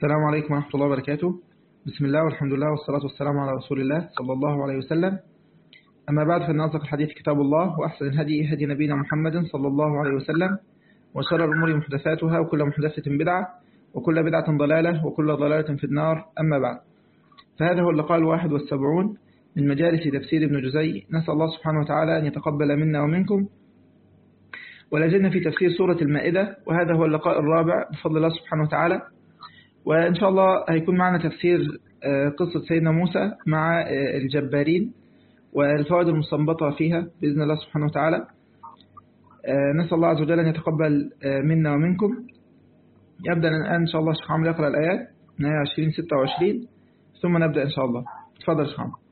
السلام عليكم ورحمة الله وبركاته بسم الله والحمد لله والصلاة والسلام على رسول الله صلى الله عليه وسلم أما بعد فإن أصدق الحديث كتاب الله وأحسن الهدي هدي نبينا محمد صلى الله عليه وسلم وشر الأمور محدثاتها وكل محدثة بدعة وكل بدعة ضلالة وكل ضلالة في النار أما بعد فهذا هو اللقاء الواحد والسبعون من مجالس تفسير ابن جزي نسأل الله سبحانه وتعالى أن يتقبل منا ومنكم ولازلنا في تفسير سورة المائدة وهذا هو اللقاء الرابع بفضل الله سبحانه وتعالى وإن شاء الله هيكون معنا تفسير قصة سيدنا موسى مع الجبارين والفوائد المستنبطة فيها بإذن الله سبحانه وتعالى نسأل الله عز وجل أن يتقبل منا ومنكم يبدأ الآن إن شاء الله شيخ عمرو يقرأ الآيات من آية 20 26 ثم نبدأ إن شاء الله تفضل شيخ عمرو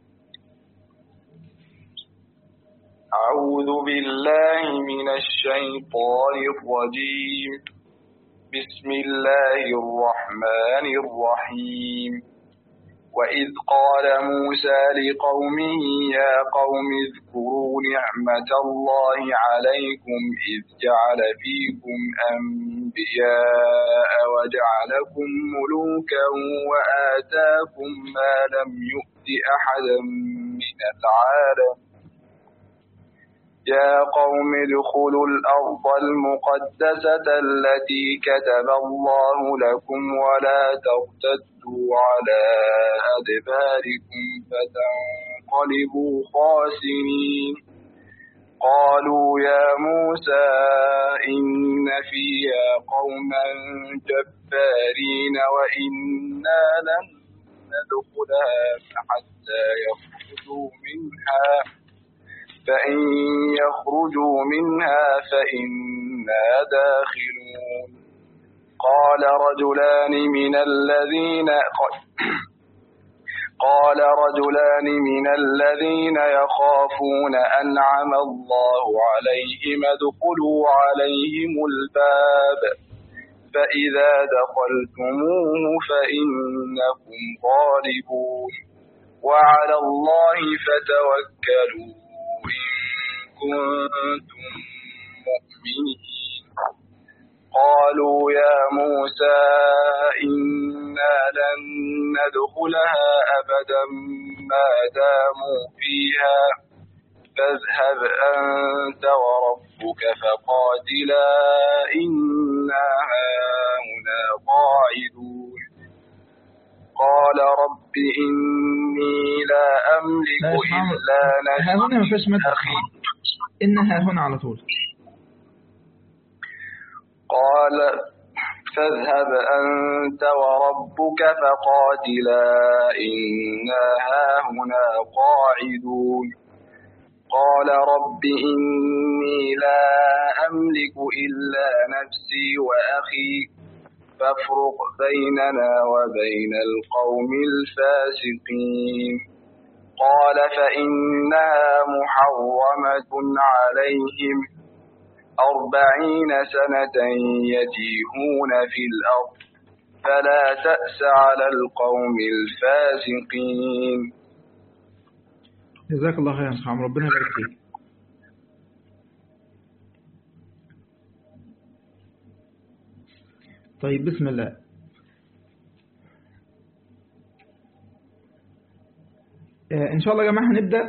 أعوذ بالله من الشيطان الرجيم بسم الله الرحمن الرحيم وإذ قال موسى لقومه يا قوم اذكروا نعمة الله عليكم إذ جعل فيكم أنبياء وجعلكم ملوكا وآتاكم ما لم يؤت أحدا من العالم يا قوم ادخلوا الأرض المقدسة التي كتب الله لكم ولا ترتدوا على أدباركم فتنقلبوا خاسرين قالوا يا موسى إن فيها قوما جبارين وإنا لن ندخلها حتى يخرجوا منها فإن يخرجوا منها فإنا داخلون قال رجلان من الذين قال رجلان من الذين يخافون أنعم الله عليهم ادخلوا عليهم الباب فإذا دخلتموه فإنكم غالبون وعلى الله فتوكلوا كنتم مؤمنين قالوا يا موسى إنا لن ندخلها أبدا ما داموا فيها فاذهب أنت وربك فقاتلا إنا هاهنا قاعدون قال رب إني لا أملك إلا نفسي أخي إنها هنا على طول قال فاذهب أنت وربك فقاتلا إنا هاهنا قاعدون قال رب إني لا أملك إلا نفسي وأخي فافرق بيننا وبين القوم الفاسقين قال فإنها محرمة عليهم أربعين سنة يتيهون في الأرض فلا تأس على القوم الفاسقين جزاك الله خيرا سبحان ربنا يبارك فيك طيب بسم الله إن شاء الله يا جماعة هنبدأ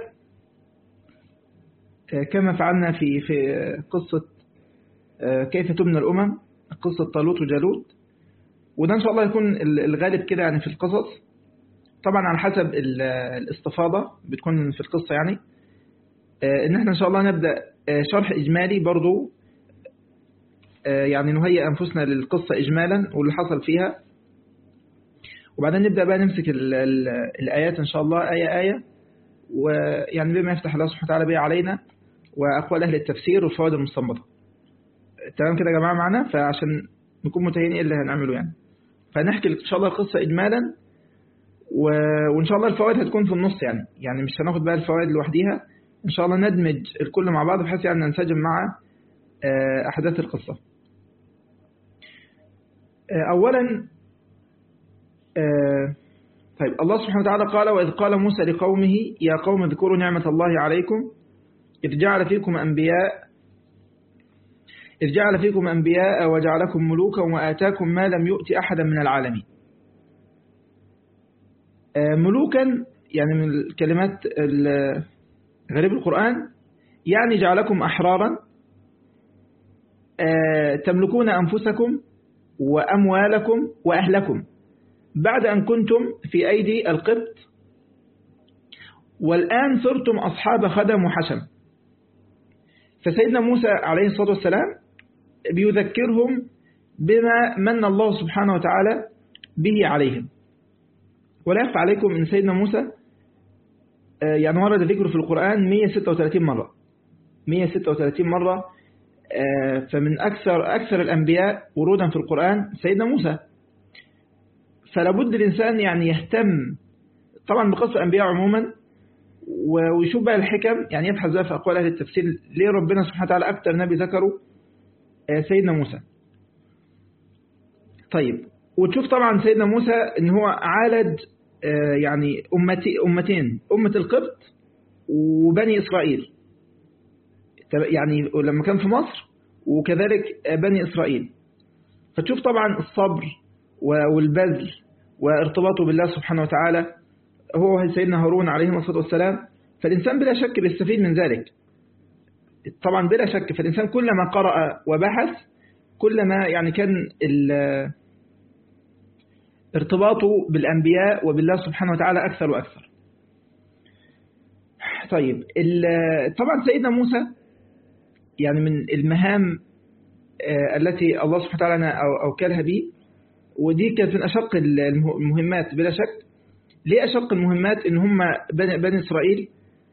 كما فعلنا في في قصة كيف تبنى الأمم قصة طالوت وجالوت وده إن شاء الله يكون الغالب كده يعني في القصص طبعا على حسب الاستفاضة بتكون في القصة يعني إن احنا إن شاء الله نبدأ شرح إجمالي برضو يعني نهيئ أنفسنا للقصة إجمالا واللي حصل فيها وبعدين نبدأ بقى نمسك ال ال الآيات إن شاء الله آية آية ويعني بما يفتح الله سبحانه وتعالى به علينا وأقوال أهل التفسير والفوائد المستنبطة تمام كده يا جماعة معنا فعشان نكون متهيئين إيه اللي هنعمله يعني فنحكي إن شاء الله القصة إجمالا و... وإن شاء الله الفوائد هتكون في النص يعني يعني مش هناخد بقى الفوائد لوحديها إن شاء الله ندمج الكل مع بعض بحيث يعني ننسجم مع أحداث القصة أولا طيب الله سبحانه وتعالى قال وإذ قال موسى لقومه يا قوم اذكروا نعمة الله عليكم إذ جعل فيكم أنبياء إذ جعل فيكم أنبياء وجعلكم ملوكا وآتاكم ما لم يؤت أحدا من العالمين ملوكا يعني من الكلمات غريب القرآن يعني جعلكم أحرارا تملكون أنفسكم وأموالكم وأهلكم بعد أن كنتم في أيدي القبط والآن صرتم أصحاب خدم وحشم فسيدنا موسى عليه الصلاة والسلام بيذكرهم بما من الله سبحانه وتعالى به عليهم ولا يخفى عليكم أن سيدنا موسى يعني ورد ذكره في القرآن 136 مرة 136 مرة فمن أكثر أكثر الأنبياء ورودا في القرآن سيدنا موسى فلابد الإنسان يعني يهتم طبعا بقصة الأنبياء عموما ويشوف بقى الحكم يعني يبحث بقى في أقوال أهل التفسير ليه ربنا سبحانه وتعالى أكثر نبي ذكره سيدنا موسى طيب وتشوف طبعا سيدنا موسى ان هو عالج يعني أمتي أمتين أمة القبط وبني إسرائيل يعني لما كان في مصر وكذلك بني إسرائيل فتشوف طبعا الصبر والبذل وارتباطه بالله سبحانه وتعالى هو سيدنا هارون عليه الصلاة والسلام فالإنسان بلا شك بيستفيد من ذلك طبعا بلا شك فالإنسان كلما قرأ وبحث كلما يعني كان ارتباطه بالأنبياء وبالله سبحانه وتعالى أكثر وأكثر طيب طبعا سيدنا موسى يعني من المهام التي الله سبحانه وتعالى أوكلها به ودي كانت من أشق المهمات بلا شك ليه أشق المهمات إن هم بني, بني إسرائيل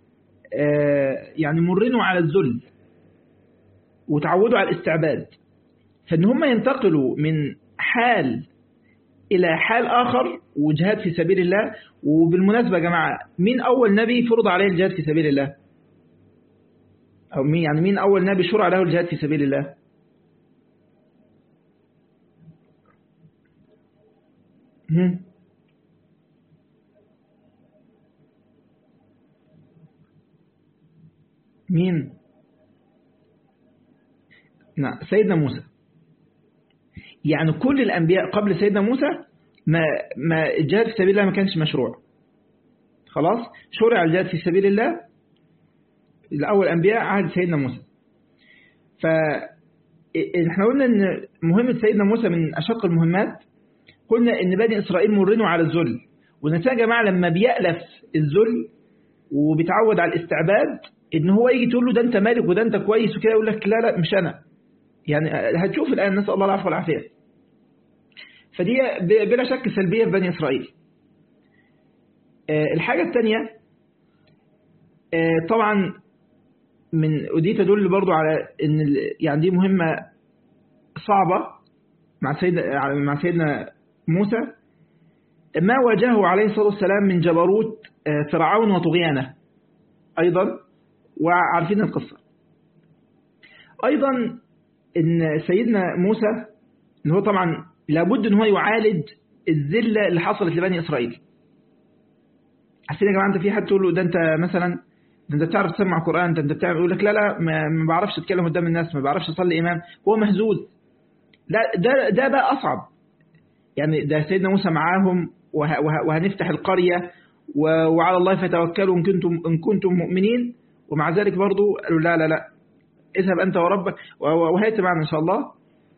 يعني مرنوا على الذل وتعودوا على الاستعباد فإن هم ينتقلوا من حال إلى حال آخر وجهاد في سبيل الله وبالمناسبة يا جماعة مين أول نبي فرض عليه الجهاد في سبيل الله أو مين يعني مين أول نبي شرع له الجهاد في سبيل الله هم. مين نعم سيدنا موسى يعني كل الأنبياء قبل سيدنا موسى ما ما الجهاد في سبيل الله ما كانش مشروع خلاص شرع الجهاد في سبيل الله الأول أنبياء عهد سيدنا موسى ف احنا قلنا ان مهمة سيدنا موسى من أشق المهمات قلنا ان بني إسرائيل مرنوا على الذل والنتيجة يا جماعة لما بيألف الذل وبيتعود على الاستعباد ان هو يجي تقول له ده انت مالك وده انت كويس وكده يقول لك لا لا مش انا يعني هتشوف الآن نسأل الله العفو والعافية فدي بلا شك سلبية في بني إسرائيل الحاجة الثانية طبعا من ودي تدل برضو على ان يعني دي مهمة صعبة مع سيدنا مع سيدنا موسى ما واجهه عليه الصلاة والسلام من جبروت فرعون وطغيانه أيضا وعارفين القصة أيضا ان سيدنا موسى ان هو طبعا لابد ان هو يعالج الذله اللي حصلت لبني اسرائيل عارفين يا جماعه انت في حد تقول له ده انت مثلا ده انت بتعرف تسمع قران ده انت بتعرف يقول لك لا لا ما, ما بعرفش اتكلم قدام الناس ما بعرفش اصلي امام هو مهزوز لا ده ده بقى اصعب يعني ده سيدنا موسى معاهم وه وه وهنفتح القريه وعلى الله فتوكلوا ان كنتم ان كنتم مؤمنين ومع ذلك برضه قالوا لا لا لا اذهب أنت وربك وهيت معنا إن شاء الله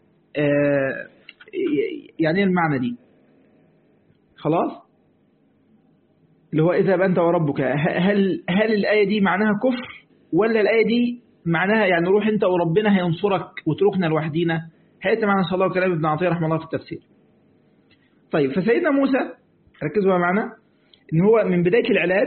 يعني ايه المعنى دي خلاص اللي هو اذهب أنت وربك هل هل الآية دي معناها كفر ولا الآية دي معناها يعني روح أنت وربنا هينصرك وتركنا لوحدينا هيت معنا إن شاء الله كلام ابن عطية رحمه الله في التفسير طيب فسيدنا موسى ركزوا معنا ان هو من بداية العلاج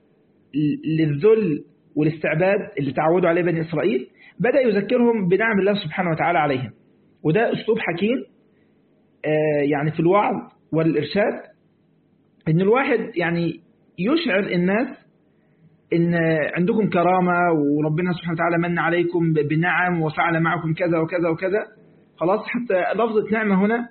للذل والاستعباد اللي تعودوا عليه بني إسرائيل بدأ يذكرهم بنعم الله سبحانه وتعالى عليهم وده أسلوب حكيم يعني في الوعظ والإرشاد إن الواحد يعني يشعر الناس إن عندكم كرامة وربنا سبحانه وتعالى من عليكم بنعم وفعل معكم كذا وكذا وكذا خلاص حتى لفظة نعمة هنا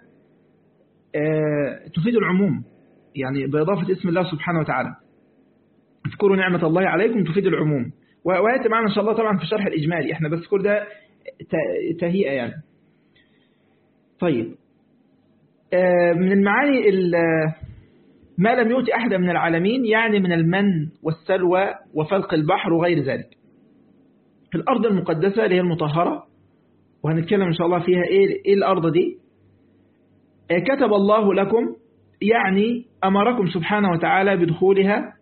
تفيد العموم يعني بإضافة اسم الله سبحانه وتعالى اذكروا نعمة الله عليكم تفيد العموم ويأتي معنا إن شاء الله طبعا في الشرح الإجمالي احنا بس كل ده تهيئة يعني طيب من المعاني ما لم يؤت أحدا من العالمين يعني من المن والسلوى وفلق البحر وغير ذلك الأرض المقدسة اللي هي المطهرة وهنتكلم إن شاء الله فيها إيه, إيه الأرض دي كتب الله لكم يعني أمركم سبحانه وتعالى بدخولها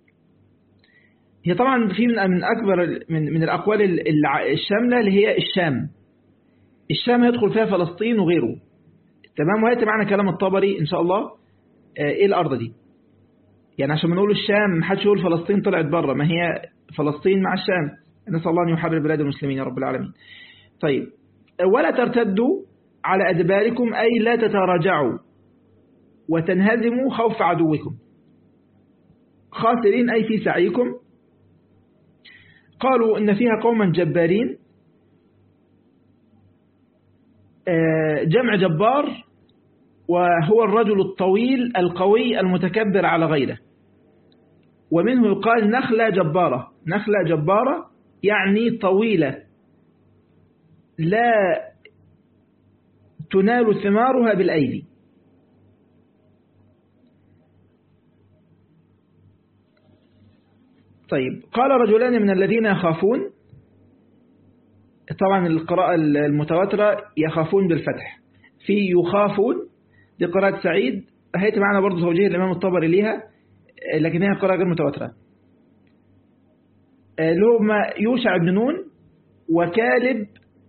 هي طبعا في من من أكبر من, من الأقوال الشاملة اللي هي الشام الشام يدخل فيها فلسطين وغيره تمام وهيأتي معنا كلام الطبري إن شاء الله إيه الأرض دي يعني عشان ما نقول الشام ما حدش يقول فلسطين طلعت بره ما هي فلسطين مع الشام نسأل الله أن يحرر بلاد المسلمين يا رب العالمين طيب ولا ترتدوا على أدباركم أي لا تتراجعوا وتنهزموا خوف عدوكم خاسرين أي في سعيكم قالوا إن فيها قوما جبارين جمع جبار وهو الرجل الطويل القوي المتكبر على غيره ومنه يقال نخلة جبارة نخلة جبارة يعني طويلة لا تنال ثمارها بالأيدي طيب قال رجلان من الذين يخافون طبعا القراءة المتواترة يخافون بالفتح في يخافون دي قراءة سعيد هيت معنا برضو توجيه الإمام الطبري ليها لكن هي قراءة غير متواترة اللي هم يوشع بن نون وكالب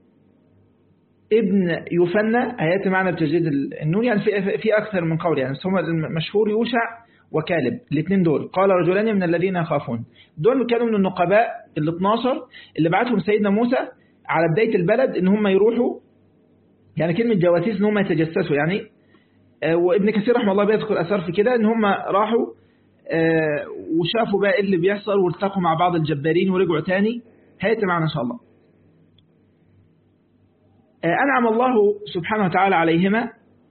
ابن يفنى هياتي معنا بتجديد النون يعني في, في أكثر من قول يعني بس هم المشهور يوشع وكالب الاثنين دول قال رجلان من الذين يخافون دول كانوا من النقباء ال 12 اللي بعتهم سيدنا موسى على بداية البلد ان هم يروحوا يعني كلمة جواسيس ان هم يتجسسوا يعني وابن كثير رحمه الله بيذكر أثر في كده ان هم راحوا وشافوا بقى اللي بيحصل والتقوا مع بعض الجبارين ورجعوا تاني هيأتي معنا إن شاء الله أنعم الله سبحانه وتعالى عليهما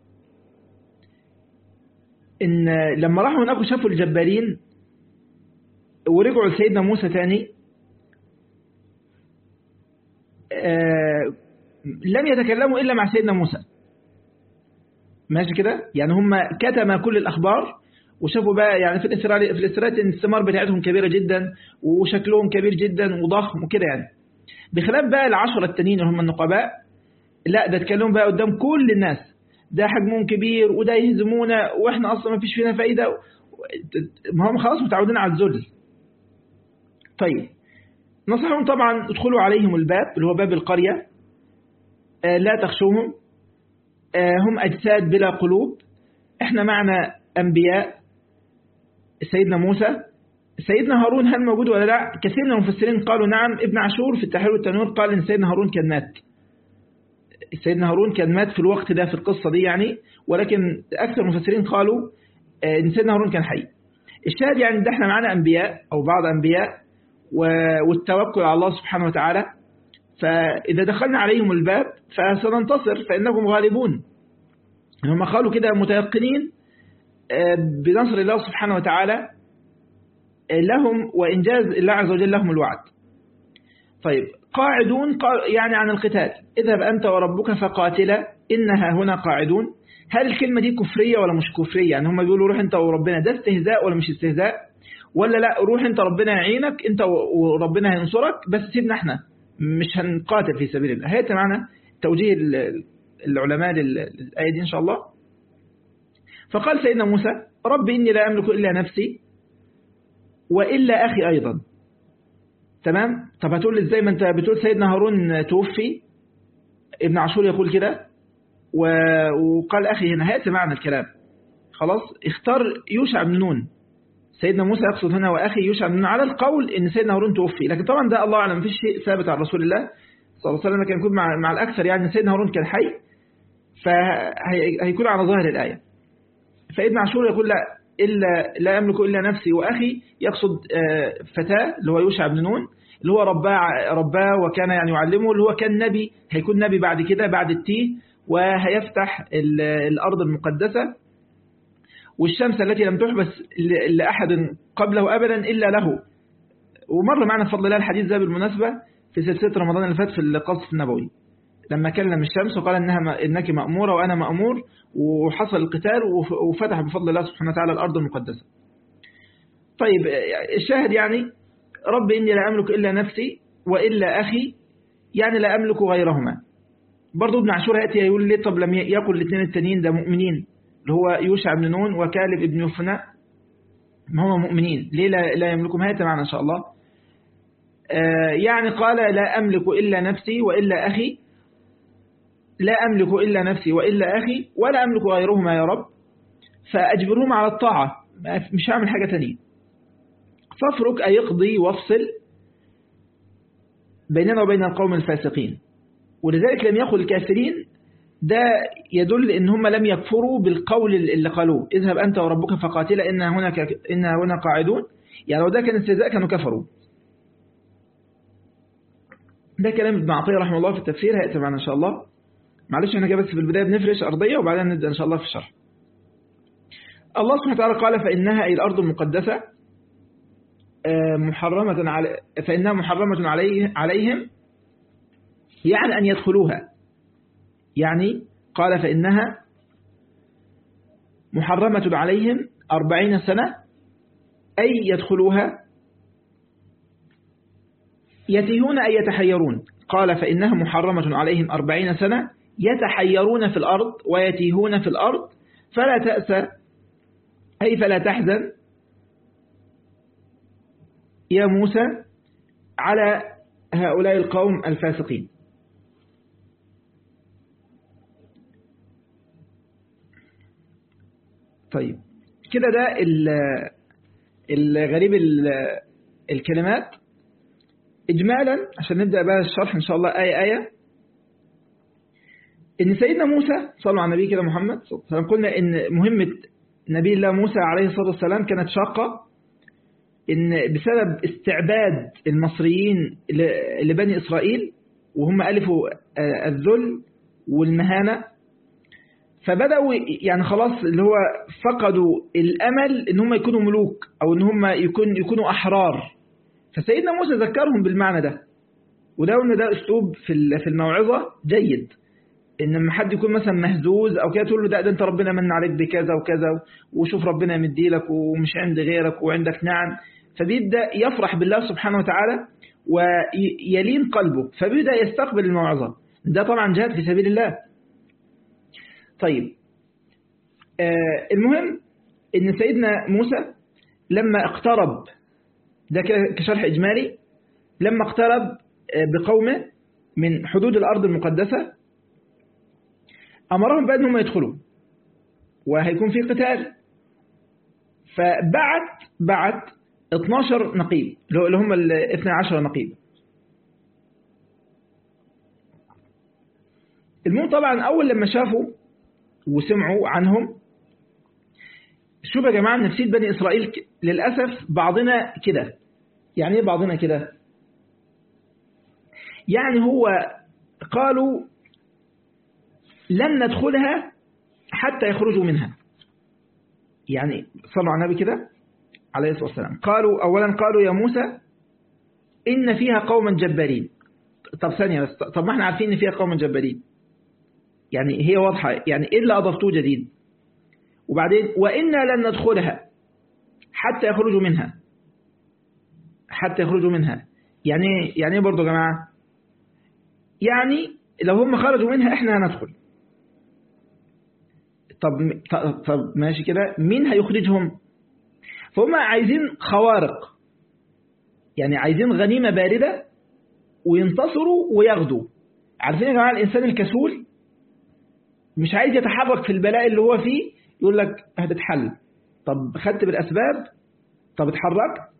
إن لما راحوا هناك وشافوا الجبارين ورجعوا لسيدنا موسى تاني لم يتكلموا إلا مع سيدنا موسى ماشي كده يعني هم كتم كل الأخبار وشافوا بقى يعني في الإسراء في الإسراء الثمار بتاعتهم كبيرة جدا وشكلهم كبير جدا وضخم وكده يعني بخلاف بقى العشرة التانيين اللي هم النقباء لا ده اتكلموا بقى قدام كل الناس ده حجمهم كبير وده يهزمونا واحنا اصلا ما فيش فينا فايدة ما هم خلاص متعودين على الذل طيب نصحهم طبعا ادخلوا عليهم الباب اللي هو باب القرية آه لا تخشوهم آه هم أجساد بلا قلوب احنا معنا أنبياء سيدنا موسى سيدنا هارون هل موجود ولا لا كثير من المفسرين قالوا نعم ابن عاشور في التحرير والتنوير قال ان سيدنا هارون كان مات سيدنا هارون كان مات في الوقت ده في القصة دي يعني ولكن أكثر المفسرين قالوا ان سيدنا هارون كان حي الشاهد يعني ده احنا معنا أنبياء أو بعض أنبياء والتوكل على الله سبحانه وتعالى فإذا دخلنا عليهم الباب فسننتصر فإنهم غالبون هم قالوا كده متيقنين بنصر الله سبحانه وتعالى لهم وإنجاز الله عز وجل لهم الوعد طيب قاعدون يعني عن القتال اذهب أنت وربك فقاتلا إنها هنا قاعدون هل الكلمة دي كفرية ولا مش كفرية يعني هم بيقولوا روح أنت وربنا ده استهزاء ولا مش استهزاء ولا لا روح أنت ربنا يعينك أنت وربنا هينصرك بس سيبنا احنا مش هنقاتل في سبيل الله هيت معنا توجيه العلماء للآية دي إن شاء الله فقال سيدنا موسى رب إني لا أملك إلا نفسي وإلا أخي أيضا تمام طب هتقول لي ازاي ما انت بتقول سيدنا هارون توفي ابن عاشور يقول كده وقال أخي هنا هيأتي معنى الكلام خلاص اختار يوشع بن نون سيدنا موسى يقصد هنا وأخي يوشع بن نون على القول ان سيدنا هارون توفي لكن طبعا ده الله أعلم مفيش شيء ثابت عن رسول الله صلى الله عليه وسلم كان يكون مع, مع الأكثر يعني سيدنا هارون كان حي فهيكون على ظاهر الآية فابن عاشور يقول لا إلا لا يملك إلا نفسي وأخي يقصد فتاة اللي هو يوشع بن نون اللي هو رباه رباه وكان يعني يعلمه اللي هو كان نبي هيكون نبي بعد كده بعد التيه وهيفتح الأرض المقدسة والشمس التي لم تحبس لأحد قبله أبدا إلا له ومر معنا بفضل الله الحديث ده بالمناسبة في سلسلة رمضان اللي فات في القصص النبوي لما كلم الشمس وقال إنها إنك مأمورة وأنا مأمور وحصل القتال وفتح بفضل الله سبحانه وتعالى الأرض المقدسة طيب الشاهد يعني رب إني لا أملك إلا نفسي وإلا أخي يعني لا أملك غيرهما برضو ابن عاشور يأتي يقول لي طب لم يقل الاثنين التانيين ده مؤمنين اللي هو يوشع بن نون وكالب ابن يفنى ما هم مؤمنين ليه لا, لا يملكهم هيئة معنا إن شاء الله آه يعني قال لا أملك إلا نفسي وإلا أخي لا أملك إلا نفسي وإلا أخي ولا أملك غيرهما يا رب فأجبرهم على الطاعة مش هعمل حاجة تانية فافرك أي يقضي وافصل بيننا وبين القوم الفاسقين ولذلك لم يقل الكافرين ده يدل ان هم لم يكفروا بالقول اللي قالوه اذهب انت وربك فقاتلا ان هنا ك... ان هنا قاعدون يعني لو ده كان استهزاء كانوا كفروا ده كلام ابن عطيه رحمه الله في التفسير هيأتي معنا ان شاء الله معلش احنا كده بس في البدايه بنفرش ارضيه وبعدين نبدا ان شاء الله في الشرح الله سبحانه وتعالى قال فانها اي الارض المقدسه محرمه على فانها محرمه عليه عليهم يعني أن يدخلوها يعني قال فإنها محرمة عليهم أربعين سنة أي يدخلوها يتيهون أي يتحيرون قال فإنها محرمة عليهم أربعين سنة يتحيرون في الأرض ويتيهون في الأرض فلا تأسى أي فلا تحزن يا موسى على هؤلاء القوم الفاسقين طيب كده ده الغريب الكلمات إجمالا عشان نبدأ بقى الشرح إن شاء الله آية آية إن سيدنا موسى صلوا على النبي كده محمد صلى الله عليه وسلم قلنا إن مهمة نبي الله موسى عليه الصلاة والسلام كانت شاقة إن بسبب استعباد المصريين لبني إسرائيل وهم ألفوا الذل والمهانة فبدأوا يعني خلاص اللي هو فقدوا الأمل إن هم يكونوا ملوك أو إن هم يكون يكونوا أحرار فسيدنا موسى ذكرهم بالمعنى ده وده إن ده أسلوب في في الموعظة جيد إن لما حد يكون مثلا مهزوز أو كده تقول له ده, ده أنت ربنا من عليك بكذا وكذا وشوف ربنا يمديلك ومش عند غيرك وعندك نعم فبيبدأ يفرح بالله سبحانه وتعالى ويلين قلبه فبيبدأ يستقبل الموعظة ده طبعا جهاد في سبيل الله طيب آه المهم ان سيدنا موسى لما اقترب ده كشرح اجمالي لما اقترب آه بقومه من حدود الارض المقدسة امرهم بقى انهم يدخلوا وهيكون في قتال فبعت بعت 12 نقيب اللي هم ال 12 نقيب المهم طبعا اول لما شافوا وسمعوا عنهم شوف يا جماعة نفسية بني إسرائيل للأسف بعضنا كده يعني ايه بعضنا كده يعني هو قالوا لن ندخلها حتى يخرجوا منها يعني صلوا على النبي كده عليه الصلاة والسلام قالوا أولا قالوا يا موسى إن فيها قوما جبارين طب ثانية بس طب ما احنا عارفين إن فيها قوما جبارين يعني هي واضحة يعني إيه اللي أضفتوه جديد وبعدين وإنا لن ندخلها حتى يخرجوا منها حتى يخرجوا منها يعني يعني ايه برضه يا جماعة يعني لو هم خرجوا منها احنا هندخل طب طب ماشي كده مين هيخرجهم فهم عايزين خوارق يعني عايزين غنيمة باردة وينتصروا وياخدوا عارفين يا جماعة الإنسان الكسول مش عايز يتحرك في البلاء اللي هو فيه يقول لك هتتحل طب خدت بالأسباب طب اتحرك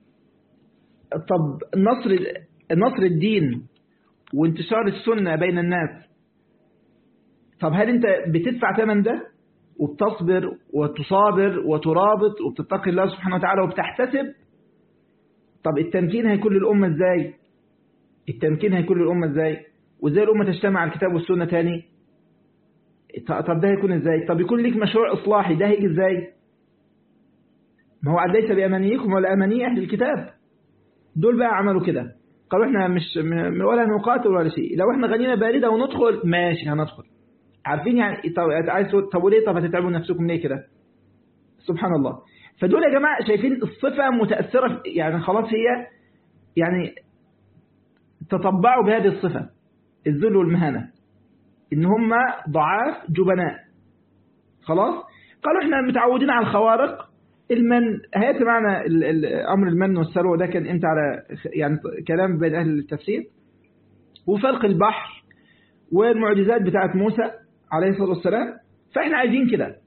طب نصر نصر الدين وانتشار السنة بين الناس طب هل انت بتدفع ثمن ده وبتصبر وتصابر وترابط وبتتقي الله سبحانه وتعالى وبتحتسب طب التمكين هيكون للأمة ازاي التمكين هيكون للأمة ازاي وازاي الأمة تجتمع على الكتاب والسنة تاني طب ده هيكون ازاي طب يكون ليك مشروع إصلاحي ده هيجي ازاي ما هو ليس بأمانيكم ولا أماني أهل الكتاب دول بقى عملوا كده قالوا احنا مش م- ولا نقاتل ولا شيء لو احنا غنيمة باردة وندخل ماشي هندخل عارفين يعني طب عايز تقول- طب وليه طب هتتعبوا نفسكم ليه كده سبحان الله فدول يا جماعة شايفين الصفة متأثرة في- يعني خلاص هي يعني تطبعوا بهذه الصفة الذل والمهانة إن هم ضعاف جبناء خلاص قالوا احنا متعودين على الخوارق المن هيأتي معنا ال- ال- أمر المن والسلوى ده كان انت على يعني كلام بين أهل التفسير وفلق البحر والمعجزات بتاعت موسى عليه الصلاة والسلام فاحنا عايزين كده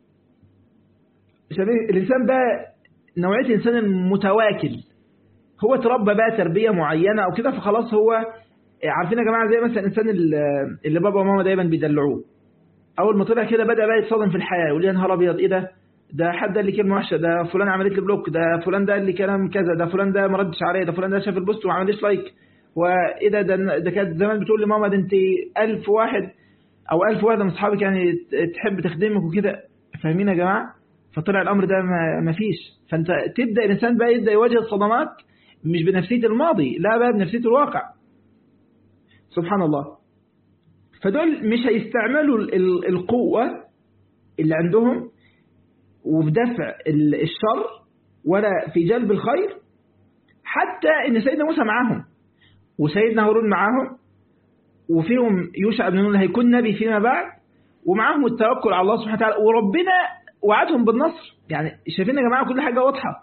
شبيه الإنسان بقى نوعية الإنسان المتواكل هو اتربى بقى تربية معينة أو كده فخلاص هو عارفين يا جماعة زي مثلا الإنسان اللي اللي بابا وماما دايما بيدلعوه أول ما طلع كده بدأ بقى يتصدم في الحياة يقول يا نهار أبيض إيه ده ده حد قال لي كلمة وحشة ده فلان عملت لي بلوك ده فلان ده قال لي كلام كذا ده فلان ده ما ردش عليا ده فلان ده شاف البوست وما عمليش لايك وايه ده ده ده كانت زمان بتقول لي ماما ده انت 1000 واحد او 1000 واحده من اصحابك يعني تحب تخدمك وكده فاهمين يا جماعه فطلع الامر ده ما ما فيش فانت تبدا الانسان بقى يبدا يواجه الصدمات مش بنفسيه الماضي لا بقى بنفسيه الواقع سبحان الله فدول مش هيستعملوا ال- ال- القوه اللي عندهم وفي دفع ال- الشر ولا في جلب الخير حتى ان سيدنا موسى معاهم وسيدنا هارون معاهم وفيهم يوشع بن نون هيكون نبي فيما بعد ومعاهم التوكل على الله سبحانه وتعالى وربنا وعدهم بالنصر يعني شايفين يا جماعه كل حاجه واضحه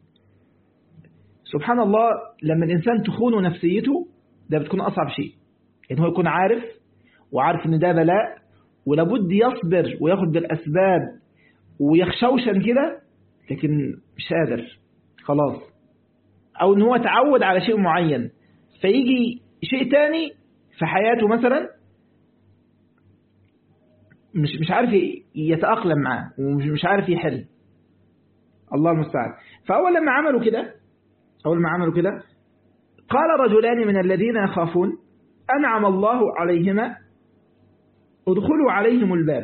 سبحان الله لما الانسان تخون نفسيته ده بتكون اصعب شيء ان هو يكون عارف وعارف ان ده بلاء ولابد يصبر وياخد بالاسباب ويخشوشن كده لكن مش قادر خلاص او ان هو تعود على شيء معين فيجي شيء تاني في حياته مثلا مش مش عارف يتأقلم معاه ومش مش عارف يحل الله المستعان فأول لما عملوا كده أول ما عملوا كده قال رجلان من الذين يخافون أنعم الله عليهما ادخلوا عليهم الباب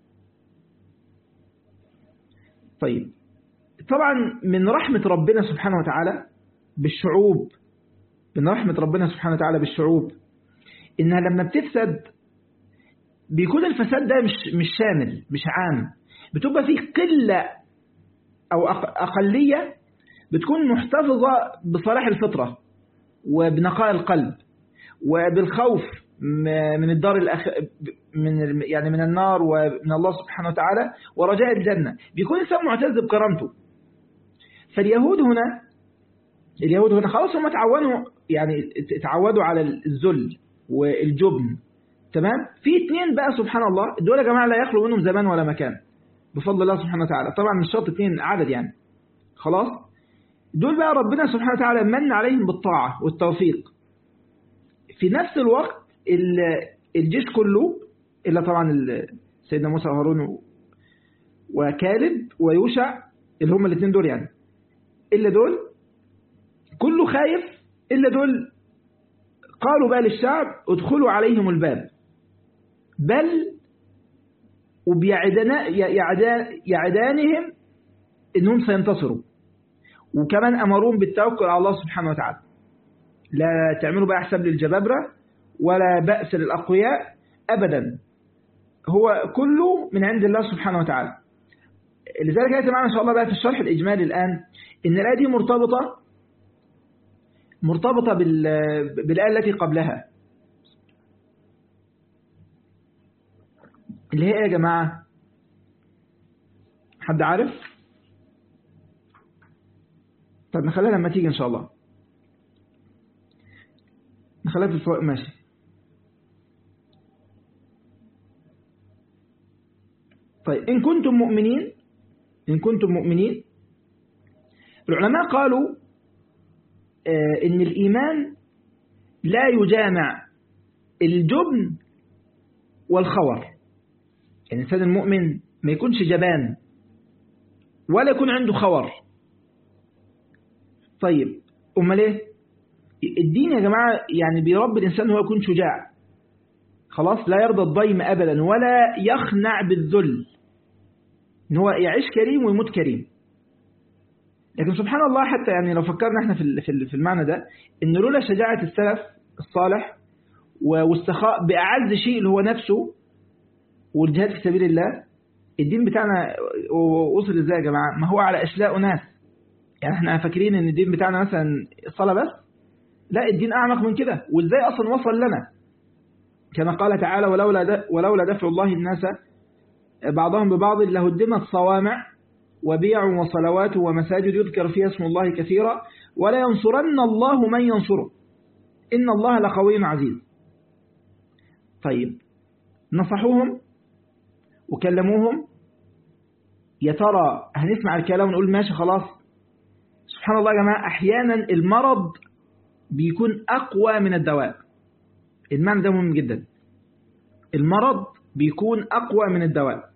طيب طبعا من رحمة ربنا سبحانه وتعالى بالشعوب من رحمة ربنا سبحانه وتعالى بالشعوب إنها لما بتفسد بيكون الفساد ده مش مش شامل مش عام بتبقى فيه قلة أو أق- أقلية بتكون محتفظة بصلاح الفطرة وبنقاء القلب وبالخوف م- من الدار الأخ... من ال- يعني من النار ومن الله سبحانه وتعالى ورجاء الجنة بيكون إنسان معتز بكرامته فاليهود هنا اليهود هنا خلاص هم تعودوا يعني تعودوا على الذل والجبن تمام في اتنين بقى سبحان الله دول يا جماعه لا يخلو منهم زمان ولا مكان بفضل الله سبحانه وتعالى طبعا مش شرط اتنين عدد يعني خلاص دول بقى ربنا سبحانه وتعالى من عليهم بالطاعه والتوفيق في نفس الوقت ال- الجيش كله الا طبعا ال- سيدنا موسى وهارون و- وكالب ويوشع اللي هم الاثنين دول يعني الا دول كله خايف الا دول قالوا بقى للشعب ادخلوا عليهم الباب بل وبيعدنا يعدا- يعدانهم انهم سينتصروا وكمان امروهم بالتوكل على الله سبحانه وتعالى لا تعملوا بقى حساب للجبابرة ولا بأس للأقوياء أبدا هو كله من عند الله سبحانه وتعالى لذلك يأتي معنا إن شاء الله بقى في الشرح الإجمالي الآن إن الآية دي مرتبطة مرتبطة بال- بالآية التي قبلها اللي هي إيه يا جماعة حد عارف طب نخليها لما تيجي إن شاء الله نخليها في الفوائد ماشي طيب إن كنتم مؤمنين إن كنتم مؤمنين العلماء قالوا آه، إن الإيمان لا يجامع الجبن والخور يعني الإنسان المؤمن ما يكونش جبان ولا يكون عنده خور طيب أمال إيه الدين يا جماعة يعني بيربي الإنسان هو يكون شجاع خلاص لا يرضى الضيم أبدا ولا يخنع بالذل إن هو يعيش كريم ويموت كريم لكن سبحان الله حتى يعني لو فكرنا احنا في في المعنى ده ان لولا شجاعة السلف الصالح والسخاء بأعز شيء اللي هو نفسه والجهاد في سبيل الله الدين بتاعنا وصل ازاي يا جماعة ما هو على اشلاء ناس يعني احنا فاكرين ان الدين بتاعنا مثلا الصلاة بس لا الدين اعمق من كده وازاي اصلا وصل لنا كما قال تعالى ولولا ولولا دفع الله الناس بعضهم ببعض لهدمت صوامع وبيع وصلوات ومساجد يذكر فيها اسم الله كثيرا ولا ينصرن الله من ينصره إن الله لقوي عزيز طيب نصحوهم وكلموهم يا ترى هنسمع الكلام ونقول ماشي خلاص سبحان الله يا جماعة أحيانا المرض بيكون أقوى من الدواء المعنى ده مهم جدا المرض بيكون أقوى من الدواء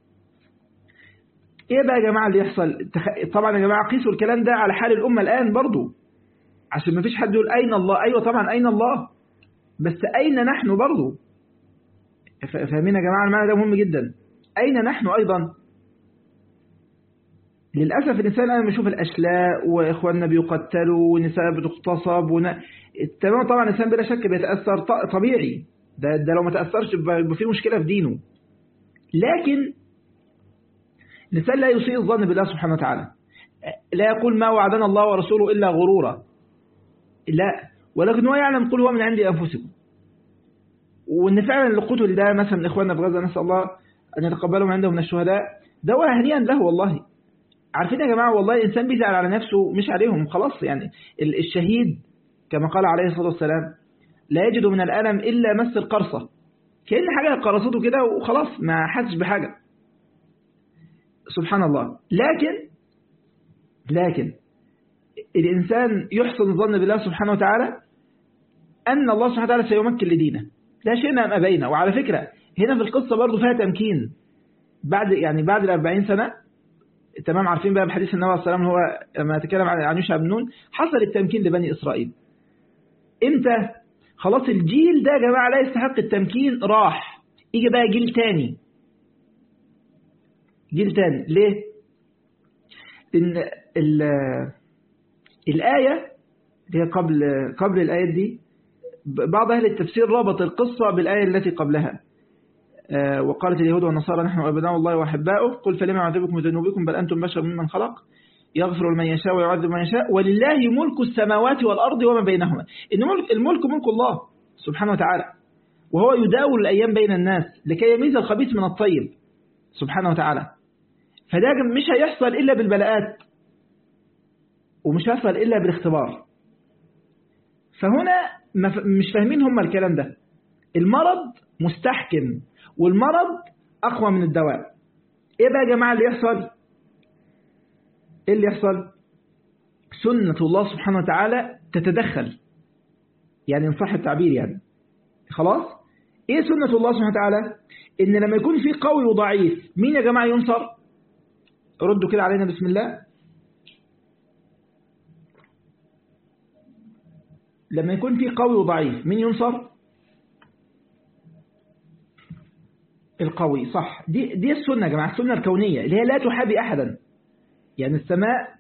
ايه بقى يا جماعة اللي يحصل طبعا يا جماعة قيسوا الكلام ده على حال الأمة الآن برضو عشان ما فيش حد يقول أين الله أيوة طبعا أين الله بس أين نحن برضو فاهمين يا جماعة المعنى ده مهم جدا أين نحن أيضا للأسف الإنسان الآن بيشوف الأشلاء وإخواننا بيقتلوا ونساء بتغتصب ون... تمام طبعا الإنسان بلا شك بيتأثر طبيعي ده, ده لو ما تأثرش يبقى في مشكلة في دينه لكن الإنسان لا يسيء الظن بالله سبحانه وتعالى لا يقول ما وعدنا الله ورسوله إلا غرورا لا ولكن هو يعلم قل هو من عند أنفسكم وإن فعلا اللي قتل ده مثلا إخواننا في غزة نسأل الله أن يتقبلهم عندهم من الشهداء ده هنيئا له والله عارفين يا جماعة والله الإنسان بيزعل على نفسه مش عليهم خلاص يعني الشهيد كما قال عليه الصلاة والسلام لا يجد من الألم إلا مس القرصة كأن حاجة قرصته كده وخلاص ما حسش بحاجة سبحان الله لكن لكن الإنسان يحسن الظن بالله سبحانه وتعالى أن الله سبحانه وتعالى سيمكن لدينه لا شيء أم أبينا وعلى فكرة هنا في القصة برضو فيها تمكين بعد يعني بعد الأربعين سنة تمام عارفين بقى بحديث النبي عليه السلام هو لما يتكلم عن يوشع بن نون حصل التمكين لبني إسرائيل امتى خلاص الجيل ده يا جماعة لا يستحق التمكين راح يجي بقى جيل تاني جيل تاني ليه إن الآية اللي هي قبل قبل الآيات دي بعض أهل التفسير ربط القصة بالآية التي قبلها وقالت اليهود والنصارى نحن أبناء الله وأحباؤه قل فلما يعذبكم بذنوبكم بل أنتم بشر ممن خلق يغفر لمن يشاء ويعذب من يشاء ولله ملك السماوات والأرض وما بينهما إن ملك الملك ملك الله سبحانه وتعالى وهو يداول الأيام بين الناس لكي يميز الخبيث من الطيب سبحانه وتعالى فده مش هيحصل إلا بالبلاءات ومش هيحصل إلا بالاختبار فهنا مش فاهمين هم الكلام ده المرض مستحكم والمرض أقوى من الدواء إيه بقى يا جماعة اللي يحصل إيه اللي يحصل سنة الله سبحانه وتعالى تتدخل يعني إن صح التعبير يعني خلاص إيه سنة الله سبحانه وتعالى إن لما يكون في قوي وضعيف مين يا جماعة ينصر ردوا كده علينا بسم الله لما يكون في قوي وضعيف مين ينصر القوي صح دي دي السنة يا جماعة السنة الكونية اللي هي لا تحابي أحدا يعني السماء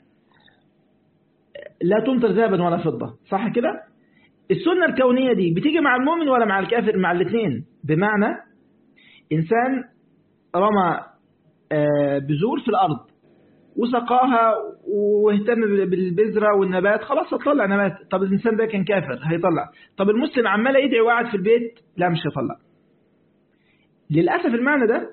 لا تمطر ذهبا ولا فضة صح كده السنة الكونية دي بتيجي مع المؤمن ولا مع الكافر مع الاثنين بمعنى إنسان رمى بذور في الأرض وسقاها واهتم بالبذرة والنبات خلاص هتطلع نبات طب الإنسان ده كان كافر هيطلع طب المسلم عمال يدعي وقعد في البيت لا مش هيطلع للأسف المعنى ده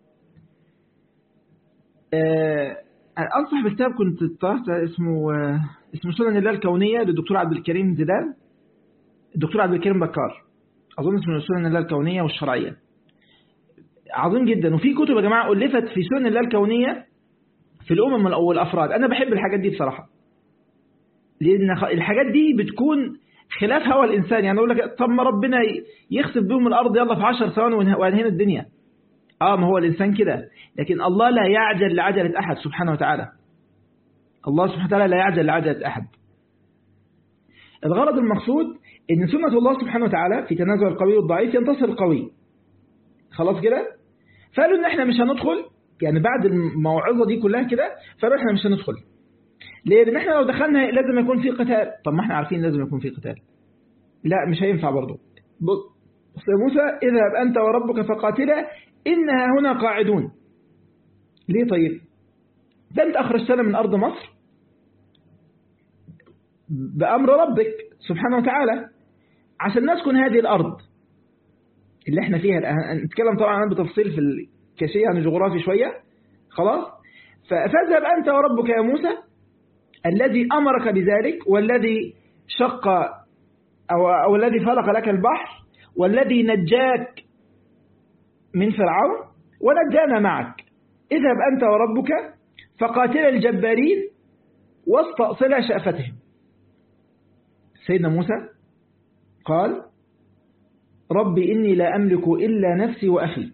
أنصح بكتاب كنت طرحت اسمه اسمه سنن الله الكونية للدكتور عبد الكريم زيدان الدكتور عبد الكريم بكار أظن اسمه سنن الله الكونية والشرعية عظيم جدا وفي كتب يا جماعة ألفت في سنن الله الكونية في الأمم والأفراد أنا بحب الحاجات دي بصراحة لأن الحاجات دي بتكون خلاف هوى الإنسان يعني أقول لك طب ما ربنا يخسف بهم الأرض يلا في عشر ثواني وانهينا الدنيا آه ما هو الإنسان كده لكن الله لا يعجل لعجلة أحد سبحانه وتعالى الله سبحانه وتعالى لا يعجل لعجلة أحد الغرض المقصود ان سنة الله سبحانه وتعالى في تنازع القوي والضعيف ينتصر القوي خلاص كده فقالوا ان احنا مش هندخل يعني بعد الموعظة دي كلها كده فقالوا احنا مش هندخل ليه لان احنا لو دخلنا لازم يكون في قتال طب ما احنا عارفين لازم يكون في قتال لا مش هينفع برضه بص يا موسى اذهب انت وربك فقاتلا انها هنا قاعدون ليه طيب ده انت اخرجتنا من ارض مصر بامر ربك سبحانه وتعالى عشان نسكن هذه الارض اللي احنا فيها الان نتكلم طبعا عن بتفصيل في كشيء يعني جغرافي شويه خلاص فاذهب انت وربك يا موسى الذي امرك بذلك والذي شق او, أو الذي فلق لك البحر والذي نجاك من فرعون ونجانا معك اذهب أنت وربك فقاتل الجبارين واستأصل شأفتهم سيدنا موسى قال ربي إني لا أملك إلا نفسي وأخي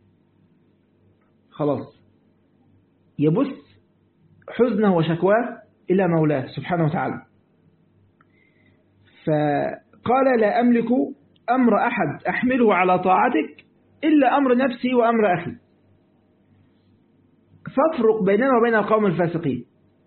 خلاص يبث حزنه وشكواه إلى مولاه سبحانه وتعالى فقال لا أملك أمر أحد أحمله على طاعتك إلا أمر نفسي وأمر أخي فافرق بيننا وبين القوم الفاسقين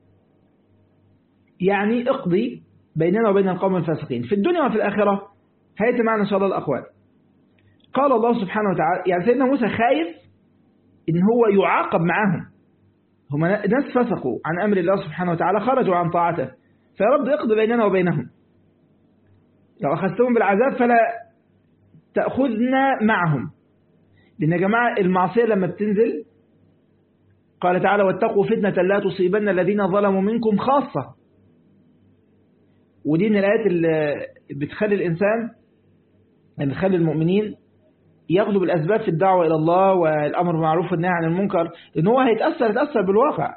يعني اقضي بيننا وبين القوم الفاسقين في الدنيا وفي الآخرة هيت معنا إن شاء الله الأقوال قال الله سبحانه وتعالى يعني سيدنا موسى خايف إن هو يعاقب معهم هم ناس فسقوا عن أمر الله سبحانه وتعالى خرجوا عن طاعته فيا رب اقضي بيننا وبينهم لو أخذتهم بالعذاب فلا تأخذنا معهم لأن يا جماعة المعصية لما بتنزل قال تعالى واتقوا فتنة لا تصيبن الذين ظلموا منكم خاصة ودي من الآيات اللي بتخلي الإنسان يعني بتخلي المؤمنين ياخدوا بالأسباب في الدعوة إلى الله والأمر بالمعروف والنهي عن المنكر لأن هو هيتأثر يتأثر بالواقع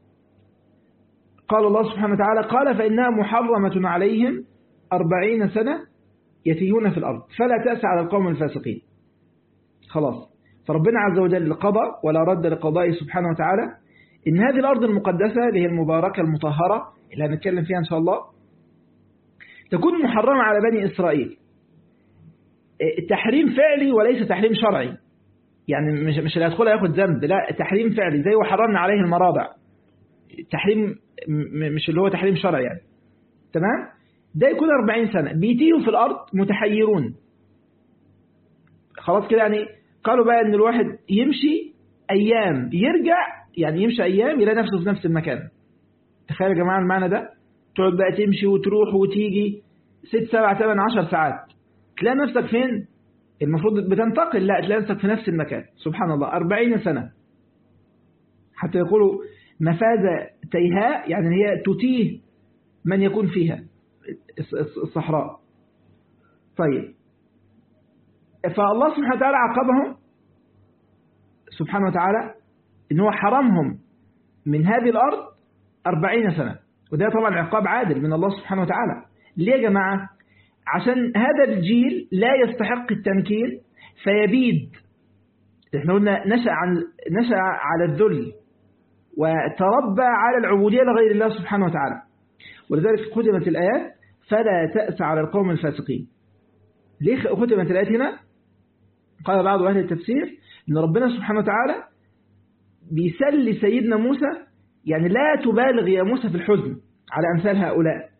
قال الله سبحانه وتعالى قال فإنها محرمة عليهم أربعين سنة يتيهون في الأرض فلا تأس على القوم الفاسقين خلاص فربنا عز وجل قضى ولا رد لقضائه سبحانه وتعالى إن هذه الأرض المقدسة اللي هي المباركة المطهرة اللي هنتكلم فيها إن شاء الله تكون محرمة على بني إسرائيل تحريم فعلي وليس تحريم شرعي يعني مش مش اللي هيدخلها ياخد ذنب لا تحريم فعلي زي وحرمنا عليه المراضع تحريم مش اللي هو تحريم شرعي يعني تمام ده يكون 40 سنة بيتيهوا في الأرض متحيرون خلاص كده يعني قالوا بقى ان الواحد يمشي ايام يرجع يعني يمشي ايام يلاقي نفسه في نفس المكان تخيل يا جماعه المعنى ده تقعد بقى تمشي وتروح وتيجي ست سبع ثمان عشر ساعات تلاقي نفسك فين المفروض بتنتقل لا تلاقي نفسك في نفس المكان سبحان الله أربعين سنة حتى يقولوا مفازة تيهاء يعني هي تتيه من يكون فيها الصحراء طيب فالله سبحانه وتعالى عاقبهم سبحانه وتعالى إن هو حرمهم من هذه الأرض أربعين سنة وده طبعا عقاب عادل من الله سبحانه وتعالى ليه يا جماعة عشان هذا الجيل لا يستحق التمكين فيبيد احنا قلنا نشأ, عن نشأ على الذل وتربى على العبودية لغير الله سبحانه وتعالى ولذلك ختمت الآيات فلا تأس على القوم الفاسقين ليه ختمت الآيات هنا قال بعض أهل التفسير أن ربنا سبحانه وتعالى بيسلي سيدنا موسى يعني لا تبالغ يا موسى في الحزن على أمثال هؤلاء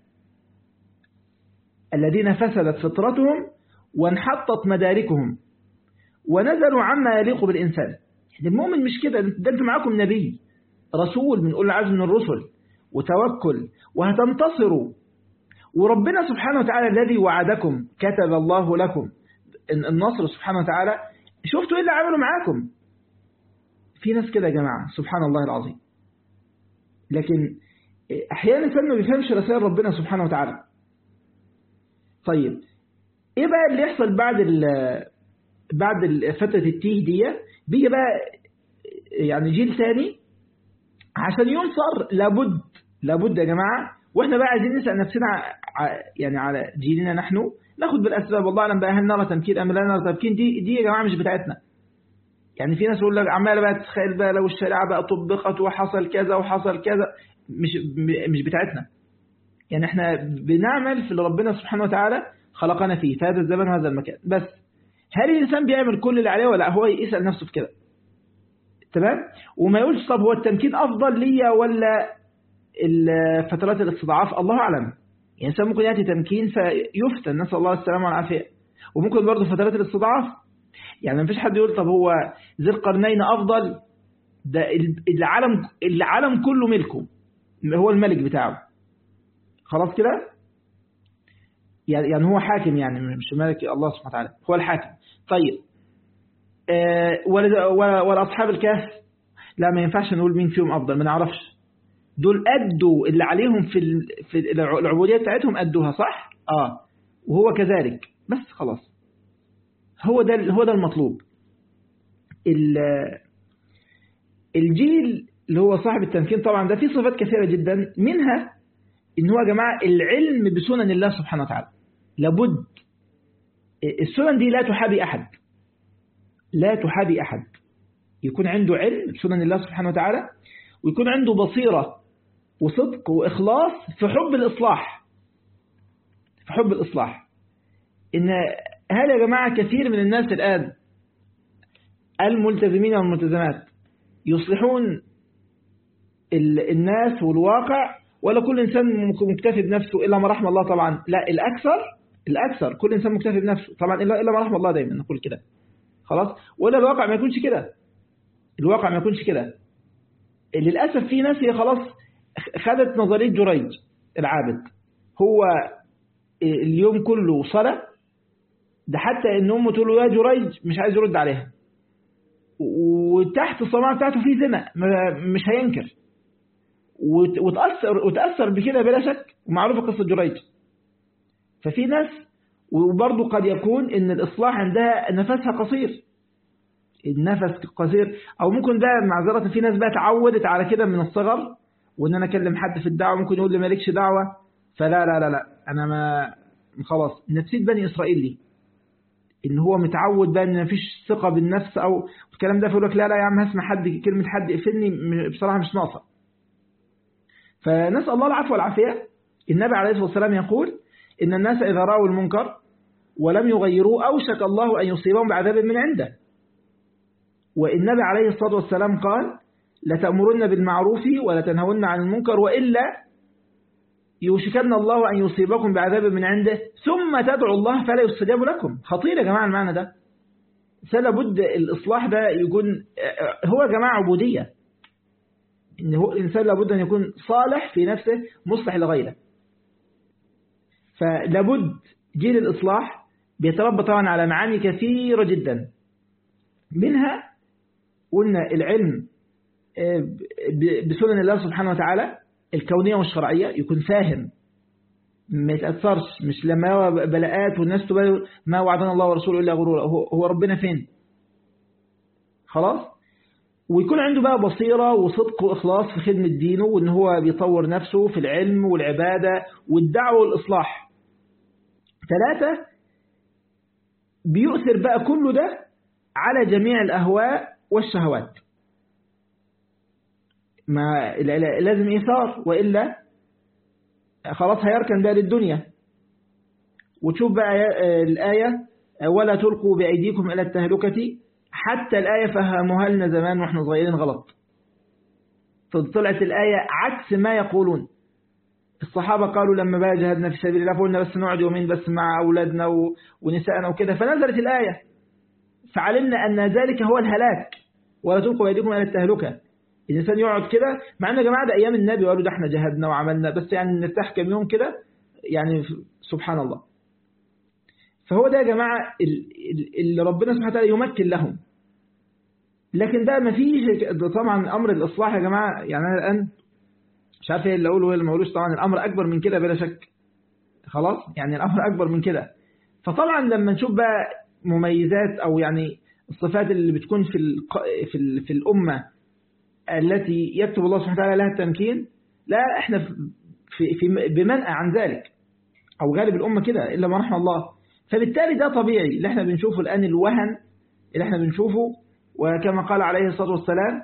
الذين فسدت فطرتهم وانحطت مداركهم ونزلوا عما يليق بالإنسان يعني المؤمن مش كده ده انتم معاكم نبي رسول من أولي العزم من الرسل وتوكل وهتنتصروا وربنا سبحانه وتعالى الذي وعدكم كتب الله لكم النصر سبحانه وتعالى شفتوا ايه اللي عملوا معاكم في ناس كده يا جماعة سبحان الله العظيم لكن احيانا الانسان ما بيفهمش رسائل ربنا سبحانه وتعالى طيب ايه بقى اللي يحصل بعد بعد فترة التيه دي بيجي بقى يعني جيل ثاني عشان ينصر لابد لابد يا جماعة واحنا بقى عايزين نسأل نفسنا يعني على جيلنا نحن ناخد بالأسباب والله أعلم بقى هل نرى تمكين أم لا نرى تمكين دي دي يا جماعة مش بتاعتنا يعني في ناس يقول لك عمالة بقى تتخيل بقى لو الشريعة بقى طبقت وحصل كذا وحصل كذا مش مش بتاعتنا يعني احنا بنعمل في اللي ربنا سبحانه وتعالى خلقنا فيه في هذا الزمن وهذا المكان بس هل الإنسان بيعمل كل اللي عليه ولا هو يسأل نفسه في كده تمام وما يقولش طب هو التمكين أفضل ليا ولا فترات الاستضعاف الله أعلم يعني الإنسان ممكن يأتي تمكين فيفتن نسأل الله السلامة والعافية وممكن برضه فترات الاستضعاف يعني ما فيش حد يقول طب هو ذي القرنين أفضل ده العالم العالم كله ملكه هو الملك بتاعه خلاص كده يعني هو حاكم يعني مش ملك الله سبحانه وتعالى هو الحاكم طيب آه ولا أصحاب الكهف لا ما ينفعش نقول مين فيهم أفضل ما نعرفش دول أدوا اللي عليهم في في العبودية بتاعتهم أدوها صح آه وهو كذلك بس خلاص هو ده هو ده المطلوب الجيل اللي هو صاحب التمكين طبعا ده فيه صفات كثيرة جدا منها ان هو يا جماعة العلم بسنن الله سبحانه وتعالى لابد السنن دي لا تحابي أحد لا تحابي أحد يكون عنده علم بسنن الله سبحانه وتعالى ويكون عنده بصيرة وصدق وإخلاص في حب الإصلاح في حب الإصلاح إن هل يا جماعة كثير من الناس الآن الملتزمين والملتزمات يصلحون الناس والواقع ولا كل إنسان مكتفي بنفسه إلا ما رحم الله طبعا لا الأكثر الأكثر كل إنسان مكتفي بنفسه طبعا إلا, إلا ما رحم الله دايما نقول كده خلاص ولا الواقع ما يكونش كده الواقع ما يكونش كده للأسف في ناس هي خلاص خدت نظرية جريج العابد هو اليوم كله صلاة ده حتى ان امه تقول له يا جريج مش عايز يرد عليها وتحت الصناعة بتاعته في زنا مش هينكر وتأثر, وتأثر بكده بلا شك ومعروفة قصة جريج ففي ناس وبرضه قد يكون ان الإصلاح عندها نفسها قصير النفس قصير او ممكن ده معذرة في ناس بقى اتعودت على كده من الصغر وان انا اكلم حد في الدعوة ممكن يقول لي مالكش دعوة فلا لا لا لا انا ما خلاص نفسية بني اسرائيل دي ان هو متعود بقى ان مفيش ثقة بالنفس او الكلام ده فيقول لك لا لا يا عم هسمع حد كلمة حد يقفلني بصراحة مش ناقصة فنسأل الله العفو والعافية النبي عليه الصلاة والسلام يقول إن الناس إذا رأوا المنكر ولم يغيروه أوشك الله أن يصيبهم بعذاب من عنده والنبي عليه الصلاة والسلام قال لتأمرن بالمعروف ولا تنهون عن المنكر وإلا يوشكن الله أن يصيبكم بعذاب من عنده ثم تدعو الله فلا يستجاب لكم خطير يا جماعة المعنى ده لابد الإصلاح ده يكون هو يا جماعة عبودية إن هو الإنسان لابد أن يكون صالح في نفسه مصلح لغيره فلابد جيل الإصلاح بيتربى طبعا على معاني كثيرة جدا منها قلنا العلم بسنن الله سبحانه وتعالى الكونية والشرعية يكون فاهم ما يتأثرش مش لما هو بلاءات والناس تبالي ما وعدنا الله ورسوله إلا غرورا هو ربنا فين خلاص ويكون عنده بقى بصيرة وصدق وإخلاص في خدمة دينه وإن هو بيطور نفسه في العلم والعبادة والدعوة والإصلاح ثلاثة بيؤثر بقى كل ده على جميع الأهواء والشهوات ما لازم إيثار وإلا خلاص هيركن بقى للدنيا وتشوف بقى الآية ولا تلقوا بأيديكم إلى التهلكة حتى الآية فهموها لنا زمان وإحنا صغيرين غلط طلعت الآية عكس ما يقولون الصحابة قالوا لما بقى جهدنا في سبيل الله فقلنا بس نقعد يومين بس مع أولادنا ونسائنا وكده فنزلت الآية فعلمنا أن ذلك هو الهلاك ولا تلقوا بأيديكم إلى التهلكة الإنسان يقعد كده مع أن يا جماعة ده أيام النبي وقالوا ده احنا جهدنا وعملنا بس يعني نرتاح كم يوم كده يعني سبحان الله فهو ده يا جماعة اللي ربنا سبحانه وتعالى يمكن لهم لكن ده ما فيش طبعا أمر الإصلاح يا جماعة يعني أنا الآن مش عارف ايه اللي أقوله اللي ما أقولوش طبعا الأمر أكبر من كده بلا شك خلاص يعني الأمر أكبر من كده فطبعا لما نشوف بقى مميزات أو يعني الصفات اللي بتكون في في في الأمة التي يكتب الله سبحانه وتعالى لها التمكين لا احنا في في بمنأى عن ذلك أو غالب الأمة كده إلا ما رحم الله فبالتالي ده طبيعي اللي احنا بنشوفه الآن الوهن اللي احنا بنشوفه وكما قال عليه الصلاة والسلام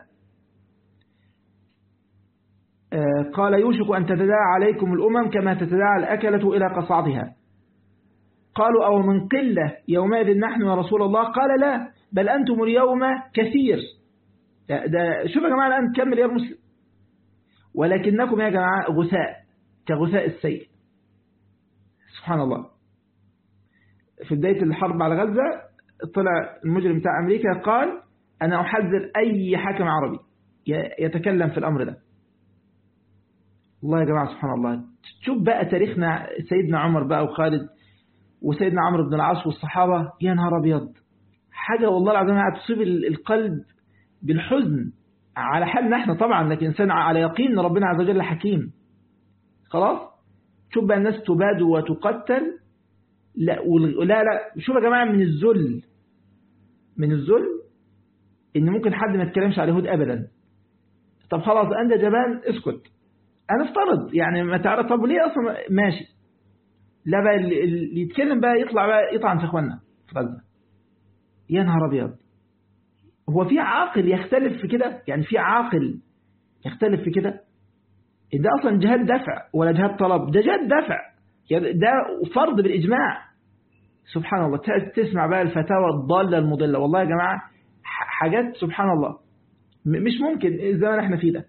قال يوشك أن تتداعى عليكم الأمم كما تتداعى الأكلة إلى قصعدها قالوا أو من قلة يومئذ نحن يا رسول الله قال لا بل أنتم اليوم كثير ده, ده شوف يا جماعة الآن كمل يا مسلم ولكنكم يا جماعة غثاء كغثاء السيل سبحان الله في بداية الحرب على غزة طلع المجرم بتاع أمريكا قال أنا أحذر أي حاكم عربي يتكلم في الأمر ده الله يا جماعة سبحان الله شوف بقى تاريخنا سيدنا عمر بقى وخالد وسيدنا عمرو بن العاص والصحابة يا نهار أبيض حاجة والله العظيم تصيب القلب بالحزن على حالنا احنا طبعا لكن إنسان على يقين ان ربنا عز وجل حكيم خلاص شوف بقى الناس تباد وتقتل لا لا لا شوف يا جماعة من الذل من الذل ان ممكن حد ما يتكلمش على اليهود ابدا طب خلاص انت جبان اسكت انا افترض يعني ما تعرف طب ليه اصلا ماشي لا بقى اللي يتكلم بقى يطلع بقى يطعن في اخواننا في غزه يا نهار ابيض هو في عاقل يختلف في كده يعني في عاقل يختلف في كده ده اصلا جهاد دفع ولا جهاد طلب ده جهاد دفع يعني ده فرض بالاجماع سبحان الله تسمع بقى الفتاوى الضاله المضله والله يا جماعه حاجات سبحان الله مش ممكن الزمن احنا فيه ده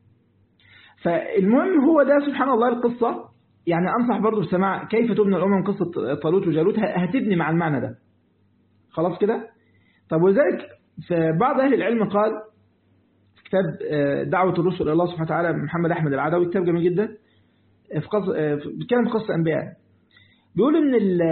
فالمهم هو ده سبحان الله القصة يعني أنصح برضو بسماع كيف تبنى الأمم قصة طالوت وجالوت هتبني مع المعنى ده خلاص كده طب ولذلك فبعض أهل العلم قال في كتاب دعوة الرسل إلى الله سبحانه وتعالى محمد أحمد العدوي كتاب جميل جدا في قصة بيتكلم في قصة أنبياء بيقول إن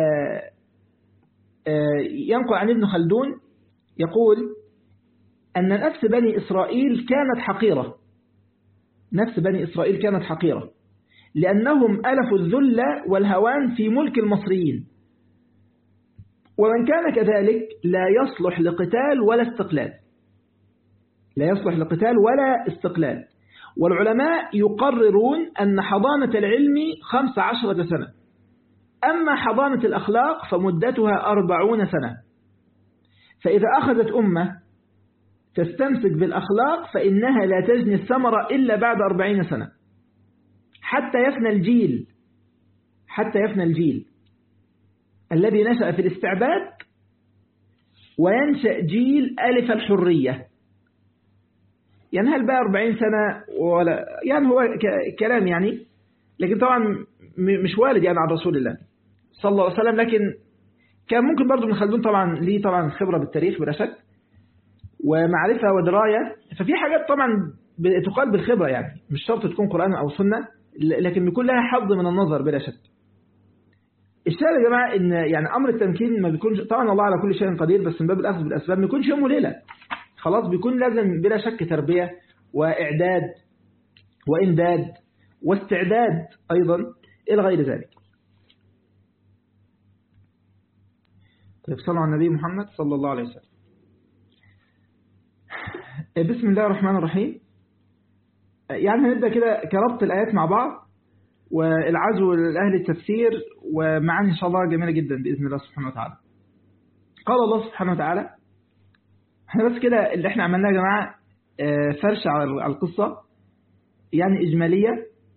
ينقل عن ابن خلدون يقول أن نفس بني إسرائيل كانت حقيرة نفس بني إسرائيل كانت حقيرة لأنهم ألفوا الذل والهوان في ملك المصريين ومن كان كذلك لا يصلح لقتال ولا استقلال لا يصلح لقتال ولا استقلال والعلماء يقررون أن حضانة العلم خمس عشرة سنة أما حضانة الأخلاق فمدتها أربعون سنة فإذا أخذت أمة تستمسك بالأخلاق فإنها لا تجني الثمرة إلا بعد أربعين سنة حتى يفنى الجيل حتى يفنى الجيل الذي نشأ في الاستعباد وينشأ جيل ألف الحرية يعني هل بقى 40 سنة ولا يعني هو كلام يعني لكن طبعا مش والد يعني عن رسول الله صلى الله عليه وسلم لكن كان ممكن برضو من خلدون طبعا ليه طبعا خبرة بالتاريخ بلا شك ومعرفة ودراية ففي حاجات طبعا تقال بالخبرة يعني مش شرط تكون قرآن أو سنة لكن بيكون لها حظ من النظر بلا شك الشاهد يا جماعة إن يعني أمر التمكين ما بيكونش طبعا الله على كل شيء قدير بس من باب الأخذ بالأسباب ما يكونش يوم وليلة خلاص بيكون لازم بلا شك تربية وإعداد وإمداد واستعداد أيضا إلى غير ذلك طيب صلوا على النبي محمد صلى الله عليه وسلم بسم الله الرحمن الرحيم يعني هنبدأ كده كربط الآيات مع بعض والعزو لأهل التفسير ومعاني إن شاء الله جميلة جدا بإذن الله سبحانه وتعالى قال الله سبحانه وتعالى احنا بس كده اللي احنا عملناه يا جماعة فرش على القصة يعني إجمالية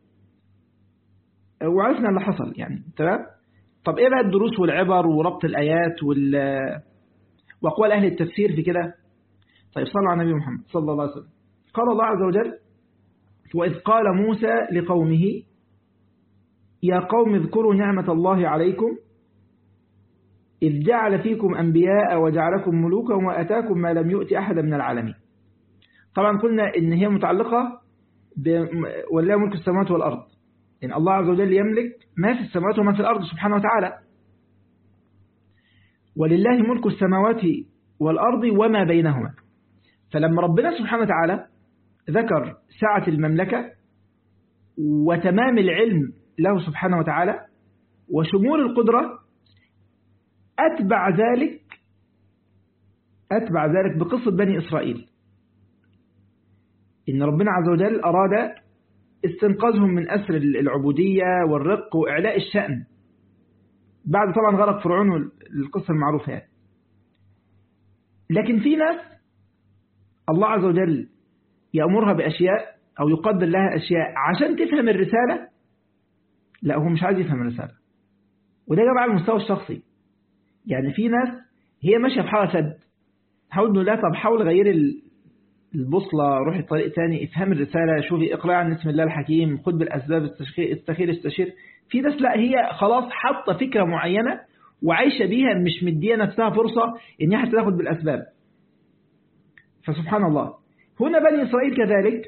وعرفنا اللي حصل يعني تمام طب ايه بقى الدروس والعبر وربط الآيات وال وأقوال أهل التفسير في كده طيب صلوا على النبي محمد صلى الله عليه وسلم قال الله عز وجل وإذ قال موسى لقومه يا قوم اذكروا نعمة الله عليكم إذ جعل فيكم أنبياء وجعلكم ملوكا وأتاكم ما لم يؤت أحد من العالمين طبعا قلنا إن هي متعلقة ولله ملك السماوات والأرض إن الله عز وجل يملك ما في السماوات وما في الأرض سبحانه وتعالى ولله ملك السماوات والأرض وما بينهما فلما ربنا سبحانه وتعالى ذكر سعة المملكة وتمام العلم له سبحانه وتعالى وشمول القدرة أتبع ذلك أتبع ذلك بقصة بني إسرائيل إن ربنا عز وجل أراد استنقاذهم من أسر العبودية والرق وإعلاء الشأن بعد طبعا غرق فرعون القصة المعروفة يعني. لكن في ناس الله عز وجل يأمرها بأشياء أو يقدر لها أشياء عشان تفهم الرسالة لا هو مش عايز يفهم الرسالة وده جاب على المستوى الشخصي يعني في ناس هي ماشية في حالة سد حاول انه لا طب حاول غير البوصلة روحي طريق تاني افهم الرسالة شوفي اقرأ عن اسم الله الحكيم خد بالأسباب استخير استشير في ناس لا هي خلاص حاطة فكرة معينة وعايشة بيها مش مدية نفسها فرصة ان هي حتى تاخد بالأسباب فسبحان الله هنا بني إسرائيل كذلك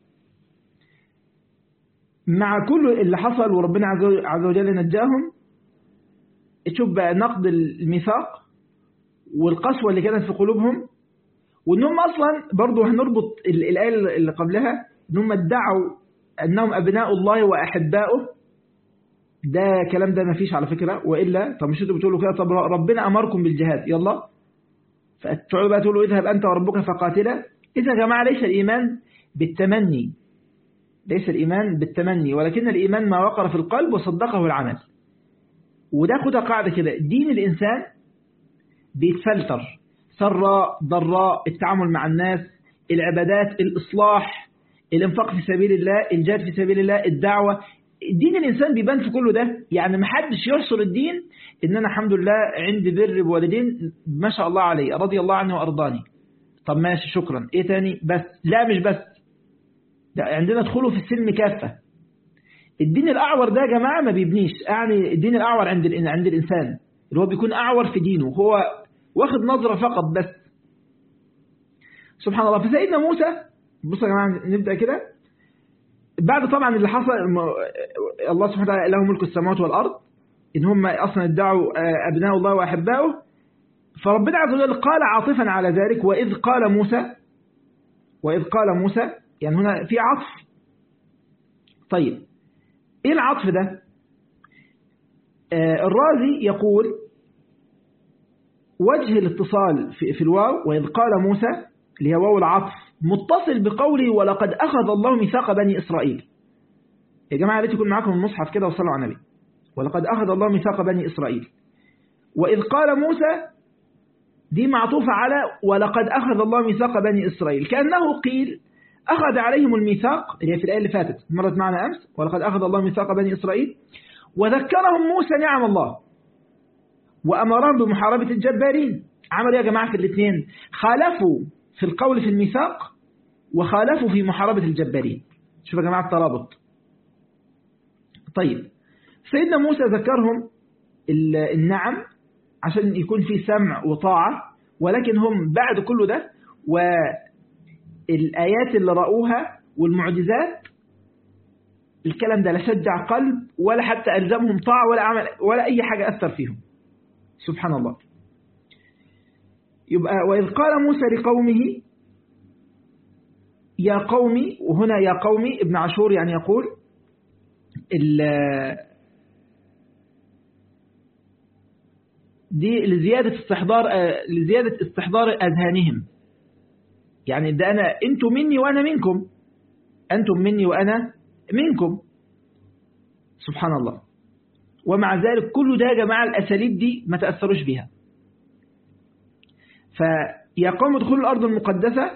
مع كل اللي حصل وربنا عز وجل نجاهم تشوف بقى نقد الميثاق والقسوة اللي كانت في قلوبهم وانهم اصلا برضو هنربط الآية اللي قبلها انهم ادعوا انهم ابناء الله واحباؤه ده كلام ده ما فيش على فكرة وإلا طب مش انتوا بتقولوا كده طب ربنا أمركم بالجهاد يلا فتقعدوا بقى تقولوا اذهب أنت وربك فقاتلا إذا يا جماعة ليس الإيمان بالتمني ليس الإيمان بالتمني ولكن الإيمان ما وقر في القلب وصدقه العمل وده خدها قاعدة كده دين الإنسان بيتفلتر سراء ضراء التعامل مع الناس العبادات الإصلاح الانفاق في سبيل الله الجهاد في سبيل الله الدعوة دين الإنسان بيبان في كله ده يعني ما حدش يحصر الدين إن أنا الحمد لله عندي بر بوالدين ما شاء الله عليه رضي الله عنه وأرضاني طب ماشي شكرا إيه تاني بس لا مش بس ده عندنا ادخلوا في السلم كافة الدين الأعور ده يا جماعة ما بيبنيش يعني الدين الأعور عند عند الإنسان اللي هو بيكون أعور في دينه هو واخد نظرة فقط بس سبحان الله فسيدنا موسى بصوا يا جماعة نبدأ كده بعد طبعا اللي حصل الله سبحانه وتعالى له ملك السماوات والأرض إن هم أصلا ادعوا أبناء الله وأحباؤه فربنا عز وجل قال عاطفا على ذلك وإذ قال موسى وإذ قال موسى يعني هنا في عطف طيب إيه العطف ده الرازي يقول وجه الاتصال في, في الواو وإذ قال موسى اللي هي واو العطف متصل بقوله ولقد أخذ الله ميثاق بني إسرائيل يا جماعة ريت يكون معاكم المصحف كده وصلوا على النبي ولقد أخذ الله ميثاق بني إسرائيل وإذ قال موسى دي معطوفة على ولقد أخذ الله ميثاق بني إسرائيل كأنه قيل أخذ عليهم الميثاق اللي هي في الآية اللي فاتت مرت معنا أمس ولقد أخذ الله ميثاق بني إسرائيل وذكرهم موسى نعم الله وأمرهم بمحاربة الجبارين عملوا يا جماعة في الاثنين خالفوا في القول في الميثاق وخالفوا في محاربة الجبارين شوف يا جماعة الترابط طيب سيدنا موسى ذكرهم النعم عشان يكون في سمع وطاعة ولكن هم بعد كل ده والآيات اللي رأوها والمعجزات الكلام ده لا شجع قلب ولا حتى ألزمهم طاعة ولا عمل ولا أي حاجة أثر فيهم سبحان الله يبقى وإذ قال موسى لقومه يا قومي وهنا يا قومي ابن عاشور يعني يقول دي لزيادة استحضار لزيادة استحضار أذهانهم يعني ده أنا أنتم مني وأنا منكم أنتم مني وأنا منكم سبحان الله ومع ذلك كل ده يا جماعة الأساليب دي ما تأثروش بها فيا قوم ادخلوا الأرض المقدسة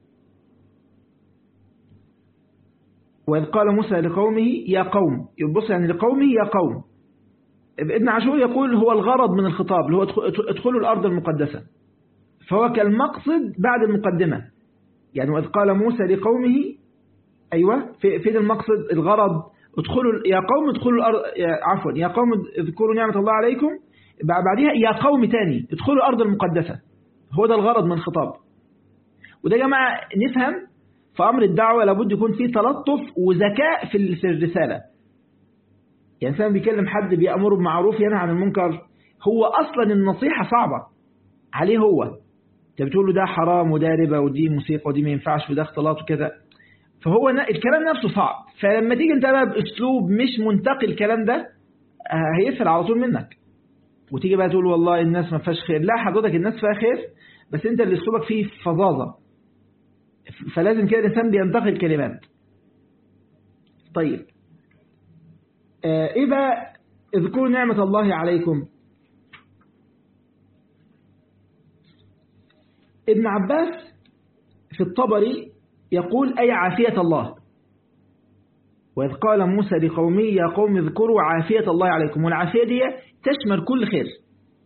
وإذ قال موسى لقومه يا قوم يبص يعني لقومه يا قوم ابن عاشور يقول هو الغرض من الخطاب اللي هو ادخلوا الأرض المقدسة فهو كالمقصد بعد المقدمة يعني وإذ قال موسى لقومه أيوة فين المقصد الغرض ادخلوا يا قوم ادخلوا الأرض عفوا يا قوم اذكروا نعمة الله عليكم بعدها يا قوم تاني ادخلوا الأرض المقدسة هو ده الغرض من الخطاب وده يا جماعة نفهم في أمر الدعوة لابد يكون فيه تلطف وذكاء في الرسالة يعني إنسان بيكلم حد بيأمره بمعروف ينهى عن المنكر هو أصلا النصيحة صعبة عليه هو انت بتقول له ده حرام وده ربا ودي موسيقى ودي ما ينفعش وده اختلاط وكده فهو الكلام نفسه صعب فلما تيجي انت بقى باسلوب مش منتقي الكلام ده هيقفل على طول منك وتيجي بقى تقول والله الناس ما فيهاش خير لا حضرتك الناس فيها خير بس انت اللي اسلوبك فيه فظاظه فلازم كده الانسان بينتقي الكلمات طيب آه ايه بقى اذكروا نعمة الله عليكم ابن عباس في الطبري يقول أي عافية الله وإذ قال موسى لقومه يا قوم اذكروا عافية الله عليكم والعافية دي تشمل كل خير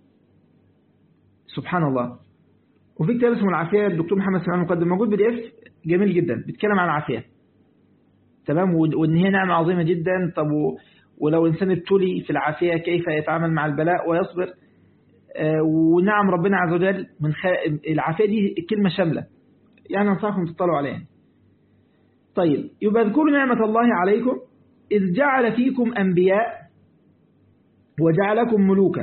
سبحان الله وفي كتاب اسمه العافية الدكتور محمد سليمان المقدم موجود بي دي اف جميل جدا بيتكلم عن العافية تمام وان هي نعمة عظيمة جدا طب ولو إنسان ابتلي في العافية كيف يتعامل مع البلاء ويصبر ونعم ربنا عز وجل من خ... العافية دي كلمة شاملة يعني أنصحكم تطلعوا عليها طيب يبقى اذكروا نعمة الله عليكم إذ جعل فيكم أنبياء وجعلكم ملوكا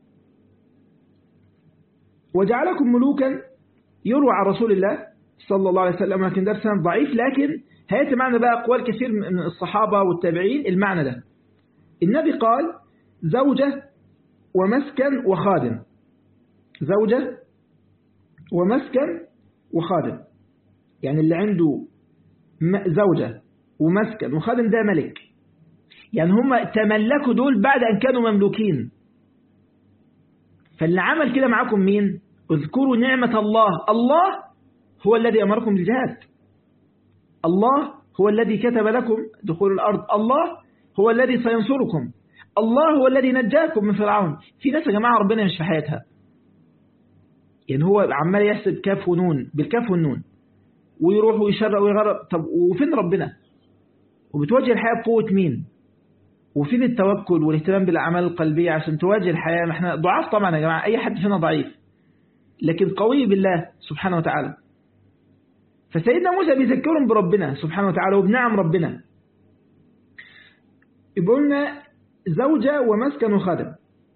وجعلكم ملوكا يروى عن رسول الله صلى الله عليه وسلم لكن ده سند ضعيف لكن هيأتي معنا بقى أقوال كثير من الصحابة والتابعين المعنى ده النبي قال زوجة ومسكن وخادم زوجة ومسكن وخادم يعني اللي عنده زوجة ومسكن وخادم ده ملك يعني هم تملكوا دول بعد أن كانوا مملوكين فاللي عمل كده معاكم مين اذكروا نعمة الله الله هو الذي أمركم بالجهاد الله هو الذي كتب لكم دخول الأرض الله هو الذي سينصركم الله هو الذي نجاكم من فرعون في ناس يا جماعة ربنا مش في حياتها يعني هو عمال يحسب كاف ونون بالكاف والنون ويروح ويشرق ويغرب طب وفين ربنا وبتواجه الحياة بقوة مين وفين التوكل والاهتمام بالأعمال القلبية عشان تواجه الحياة ما احنا ضعاف طبعا يا جماعة أي حد فينا ضعيف لكن قوي بالله سبحانه وتعالى فسيدنا موسى بيذكرهم بربنا سبحانه وتعالى وبنعم ربنا يقول لنا زوجة ومسكن وخادم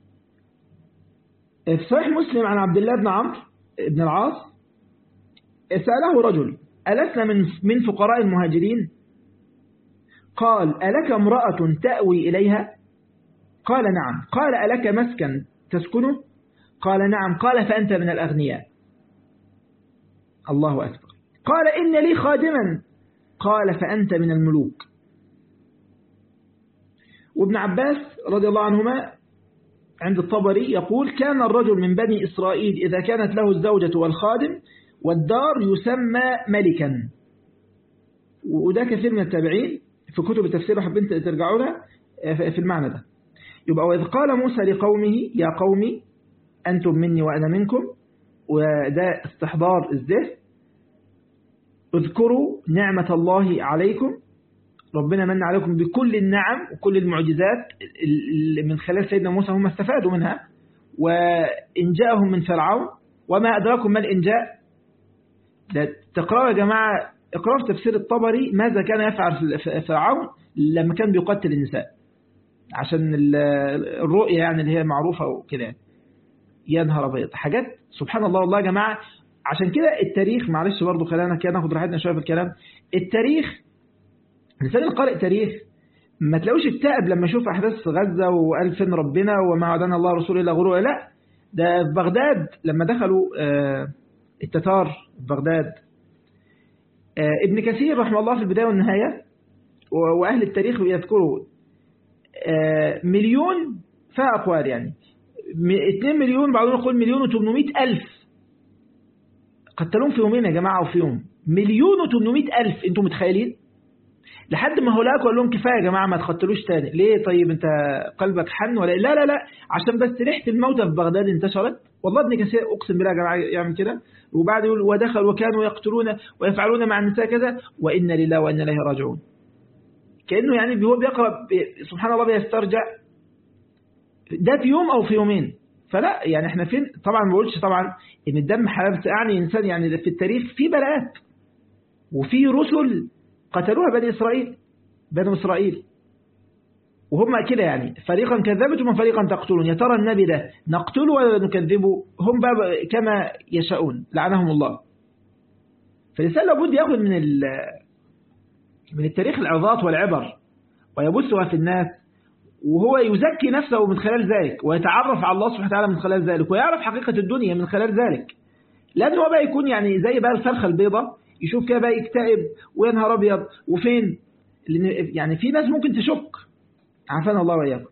في صحيح مسلم عن عبد الله بن عمرو بن العاص سأله رجل ألسنا من من فقراء المهاجرين قال ألك امرأة تأوي إليها قال نعم قال ألك مسكن تسكنه قال نعم قال فأنت من الأغنياء الله أكبر قال إن لي خادما قال فأنت من الملوك وابن عباس رضي الله عنهما عند الطبري يقول كان الرجل من بني إسرائيل إذا كانت له الزوجة والخادم والدار يسمى ملكا وده كثير من التابعين في كتب التفسير حابين ترجعوا لها في المعنى ده يبقى وإذ قال موسى لقومه يا قومي أنتم مني وأنا منكم وده استحضار الذهن اذكروا نعمة الله عليكم ربنا من عليكم بكل النعم وكل المعجزات اللي من خلال سيدنا موسى هم استفادوا منها وإن جاءهم من فرعون وما أدراكم ما الإنجاء تقرأوا يا جماعة اقرأوا في تفسير الطبري ماذا كان يفعل فرعون لما كان بيقتل النساء عشان الرؤية يعني اللي هي معروفة وكده يا نهار أبيض حاجات سبحان الله والله يا جماعة عشان كده التاريخ معلش برضه خلينا كده ناخد راحتنا شويه في الكلام التاريخ الانسان اللي قارئ تاريخ ما تلاقوش اكتئب لما يشوف احداث غزه وقال فين ربنا وما وعدنا الله ورسوله الا غرور لا ده في بغداد لما دخلوا التتار في بغداد ابن كثير رحمه الله في البدايه والنهايه واهل التاريخ يذكروا مليون فيها اقوال يعني 2 مليون بعضهم يقول مليون و800 الف قتلوهم في يومين يا جماعة وفي يوم مليون و800 ألف أنتم متخيلين لحد ما هولاك قال لهم كفاية يا جماعة ما تقتلوش تاني ليه طيب أنت قلبك حن ولا لا لا لا عشان بس ريحة الموتى في بغداد انتشرت والله ابن كثير أقسم بالله يا جماعة يعمل كده وبعد يقول ودخل وكانوا يقتلون ويفعلون مع النساء كذا وإن لله وإن إليه راجعون كأنه يعني هو بيقرأ سبحان الله بيسترجع ده في يوم أو في يومين فلا يعني احنا فين طبعا ما بقولش طبعا ان الدم حلال يعني انسان يعني في التاريخ في بلاءات وفي رسل قتلوها بني اسرائيل بني اسرائيل وهم كده يعني فريقا كذبتم وفريقا تقتلون يا ترى النبي ده نقتله ولا نكذبه هم بقى كما يشاءون لعنهم الله فالإنسان لابد ياخذ من من التاريخ العظات والعبر ويبثها في الناس وهو يزكي نفسه من خلال ذلك ويتعرف على الله سبحانه وتعالى من خلال ذلك ويعرف حقيقة الدنيا من خلال ذلك لأن هو بقى يكون يعني زي بقى الفرخة البيضة يشوف كده بقى يكتئب وينهار أبيض وفين يعني في ناس ممكن تشك عافانا الله وإياكم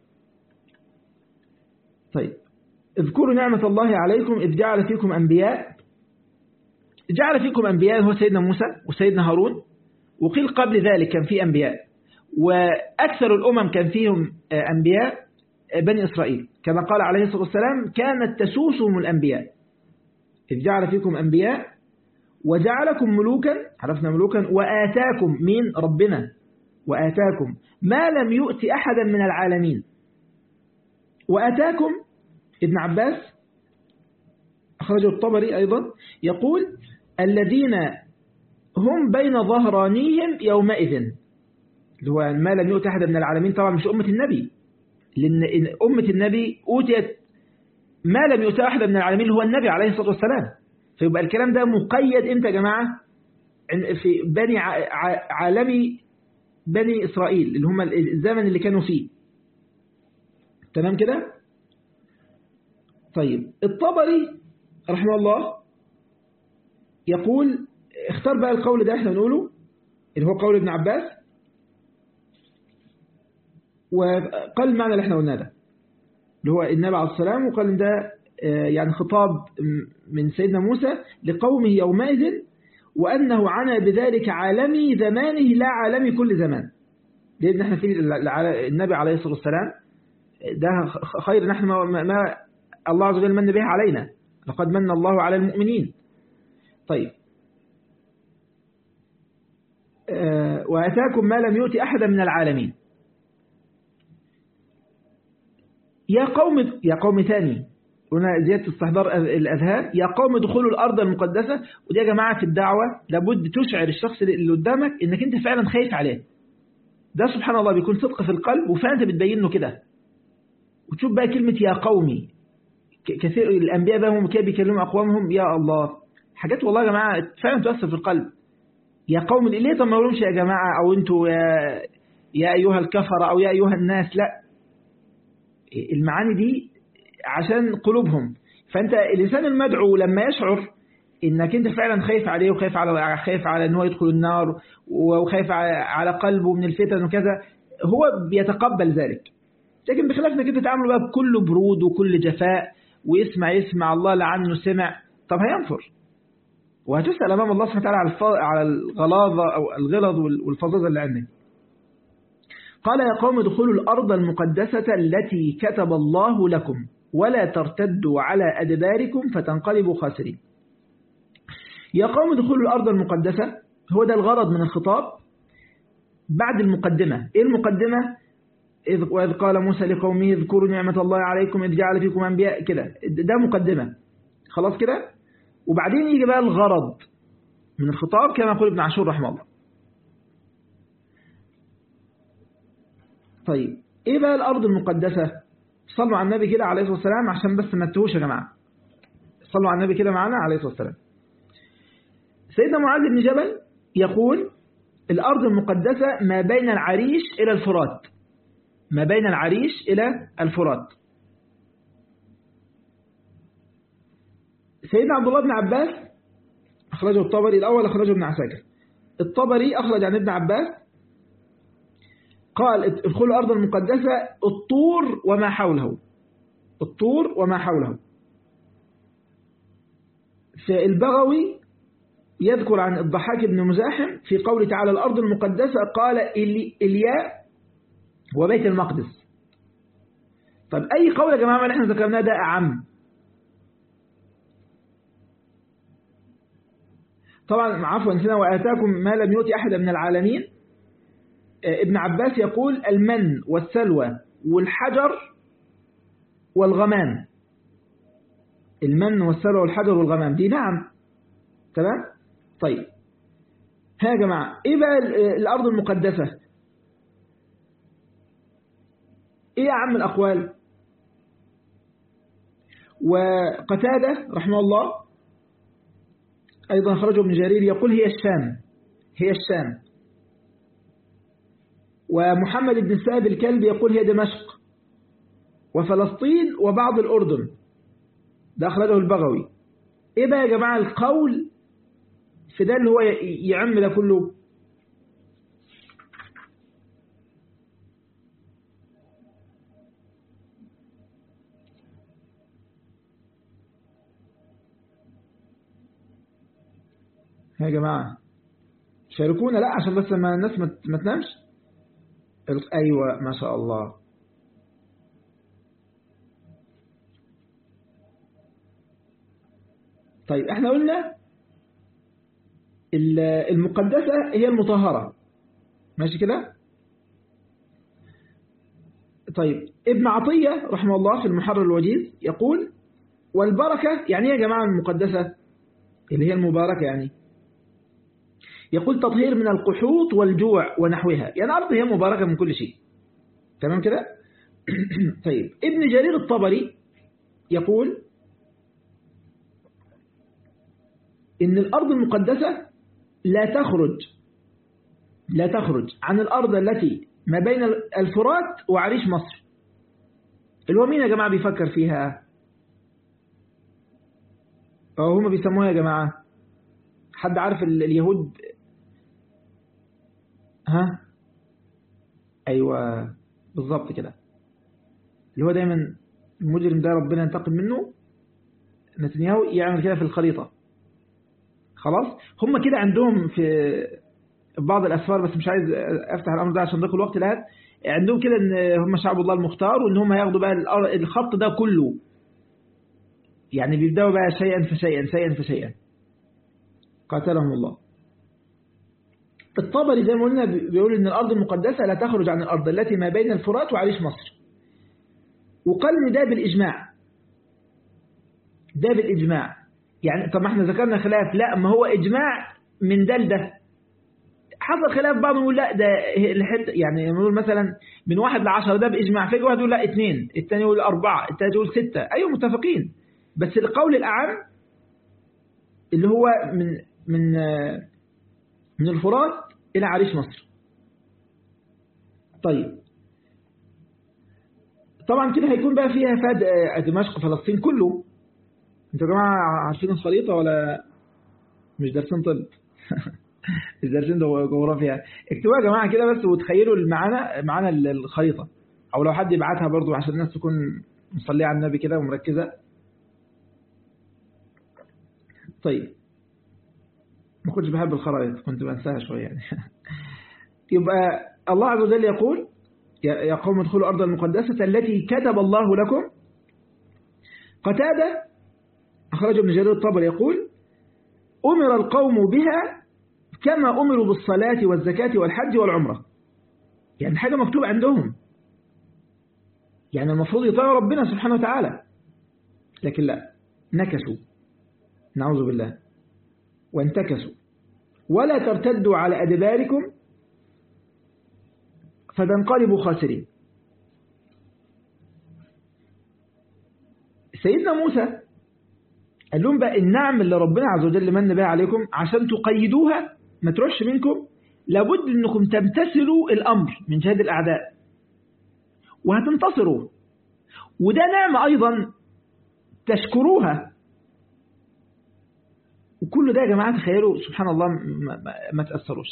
طيب اذكروا نعمة الله عليكم إذ جعل فيكم أنبياء جعل فيكم أنبياء هو سيدنا موسى وسيدنا هارون وقيل قبل ذلك كان في أنبياء وأكثر الأمم كان فيهم أنبياء بني إسرائيل كما قال عليه الصلاة والسلام كانت تسوسهم الأنبياء إذ جعل فيكم أنبياء وجعلكم ملوكا عرفنا ملوكا وآتاكم من ربنا وآتاكم ما لم يؤت أحدا من العالمين وآتاكم ابن عباس أخرجه الطبري أيضا يقول الذين هم بين ظهرانيهم يومئذ اللي هو ما لم يؤت أحدا من العالمين طبعا مش أمة النبي لأن أمة النبي أوتيت ما لم يؤت أحدا من العالمين هو النبي عليه الصلاة والسلام فيبقى الكلام ده مقيد امتى يا جماعة في بني عالمي بني إسرائيل اللي هم الزمن اللي كانوا فيه تمام كده طيب الطبري رحمه الله يقول اختار بقى القول ده احنا نقوله اللي هو قول ابن عباس وقال المعنى اللي احنا قلناه ده اللي هو النبي عليه السلام وقال ان ده يعني خطاب من سيدنا موسى لقومه يومئذ وأنه عنى بذلك عالمي زمانه لا عالمي كل زمان لأن احنا في النبي عليه الصلاة والسلام ده خير نحن ما, ما الله عز وجل من به علينا لقد من الله على المؤمنين طيب وأتاكم ما لم يؤتي أحدا من العالمين يا قوم يا قوم ثاني هنا زيادة استحضار الأذهان يا قوم ادخلوا الأرض المقدسة ودي يا جماعة في الدعوة لابد تشعر الشخص اللي قدامك إنك أنت فعلا خايف عليه ده سبحان الله بيكون صدق في القلب وفعلا أنت بتبين له كده وتشوف بقى كلمة يا قومي كثير الأنبياء بقى هم كده بيكلموا أقوامهم يا الله حاجات والله يا جماعة فعلا تؤثر في القلب يا قوم ليه طب ما يقولهمش يا جماعة أو أنتوا يا, يا أيها الكفر أو يا أيها الناس لا المعاني دي عشان قلوبهم فأنت الإنسان المدعو لما يشعر إنك أنت فعلا خايف عليه وخايف على خايف على إن هو يدخل النار وخايف على قلبه من الفتن وكذا هو بيتقبل ذلك لكن بخلاف انك انت تتعامل بقى بكل برود وكل جفاء ويسمع يسمع الله لعنه سمع طب هينفر وهتسأل أمام الله سبحانه وتعالى على على الغلاظة أو الغلظ والفظاظة اللي عندك قال يا قوم ادخلوا الأرض المقدسة التي كتب الله لكم ولا ترتدوا على أدباركم فتنقلبوا خاسرين يا قوم ادخلوا الأرض المقدسة هو ده الغرض من الخطاب بعد المقدمة إيه المقدمة إذ وإذ قال موسى لقومه اذكروا نعمة الله عليكم إذ جعل فيكم أنبياء كده ده مقدمة خلاص كده وبعدين يجي بقى الغرض من الخطاب كما يقول ابن عاشور رحمه الله طيب ايه بقى الارض المقدسة صلوا على النبي كده عليه الصلاة والسلام عشان بس ما تتوهوش يا جماعة صلوا على النبي كده معانا عليه الصلاة والسلام سيدنا معاذ بن جبل يقول الأرض المقدسة ما بين العريش إلى الفرات ما بين العريش إلى الفرات سيدنا عبد الله بن عباس أخرجه الطبري الأول أخرجه ابن عساكر الطبري أخرج عن ابن عباس قال ادخلوا الأرض المقدسة الطور وما حوله الطور وما حوله في البغوي يذكر عن الضحاك بن مزاحم في قوله تعالى الأرض المقدسة قال إلياء وبيت المقدس طيب أي قول يا جماعة اللي احنا ذكرناه ده أعم طبعا عفوا نسينا وآتاكم ما لم يؤتي أحد من العالمين ابن عباس يقول المن والسلوى والحجر والغمام المن والسلوى والحجر والغمام دي نعم تمام طيب ها يا جماعة ايه بقى الأرض المقدسة ايه يا عم الأقوال وقتادة رحمه الله أيضا خرجه ابن جرير يقول هي الشام هي الشام ومحمد بن سائب الكلب يقول هي دمشق وفلسطين وبعض الأردن ده أخرجه البغوي إيه بقى يا جماعة القول في ده اللي هو يعم ده كله يا جماعة شاركونا لا عشان بس ما الناس ما تنامش أيوة ما شاء الله طيب احنا قلنا المقدسة هي المطهرة ماشي كده طيب ابن عطية رحمه الله في المحرر الوجيز يقول والبركة يعني يا جماعة المقدسة اللي هي المباركة يعني يقول تطهير من القحوط والجوع ونحوها يعني الأرض هي مباركة من كل شيء تمام كده طيب ابن جرير الطبري يقول إن الأرض المقدسة لا تخرج لا تخرج عن الأرض التي ما بين الفرات وعريش مصر اللي هو مين يا جماعة بيفكر فيها أو هم بيسموها يا جماعة حد عارف اليهود ها أيوة بالظبط كده اللي هو دايما المجرم ده ربنا ينتقم منه نتنياهو يعمل كده في الخريطة خلاص هم كده عندهم في بعض الأسفار بس مش عايز أفتح الأمر ده عشان ضيق الوقت لهذا عندهم كده إن هم شعب الله المختار وإن هم ياخدوا بقى الخط ده كله يعني بيبدأوا بقى شيئا فشيئا شيئا فشيئا قاتلهم الله الطبري زي ما قلنا بيقول إن الأرض المقدسة لا تخرج عن الأرض التي ما بين الفرات وعريش مصر وقال إن ده بالإجماع ده بالإجماع يعني طب ما احنا ذكرنا خلاف لا ما هو إجماع من ده لده حصل خلاف بعض يقول لا ده الحته يعني نقول مثلا من واحد لعشرة ده بإجماع في واحد يقول لا اثنين الثاني يقول أربعة الثالث يقول ستة أيوة متفقين بس القول الأعم اللي هو من من من الفرات إلى عريش مصر طيب طبعا كده هيكون بقى فيها فاد دمشق فلسطين كله انتوا يا جماعة عارفين الخريطة ولا مش دارسين طب مش دارسين جغرافيا اكتبوها يا جماعة كده بس وتخيلوا معانا معانا الخريطة او لو حد يبعتها برضو عشان الناس تكون مصلية على النبي كده ومركزة طيب ما كنتش بحب الخرائط كنت بنساها شوية يعني يبقى الله عز وجل يقول يا قوم ادخلوا الأرض المقدسة التي كتب الله لكم قتادة أخرج ابن جرير الطبري يقول أمر القوم بها كما أمروا بالصلاة والزكاة والحج والعمرة يعني حاجة مكتوبة عندهم يعني المفروض يطيعوا ربنا سبحانه وتعالى لكن لا نكسوا نعوذ بالله وانتكسوا ولا ترتدوا على أدباركم فتنقلبوا خاسرين سيدنا موسى قال لهم بقى النعم اللي ربنا عز وجل من بها عليكم عشان تقيدوها ما تروحش منكم لابد انكم تمتثلوا الامر من جهاد الاعداء وهتنتصروا وده نعمة ايضا تشكروها وكل ده يا جماعة تخيلوا سبحان الله ما, ما, ما تأثروش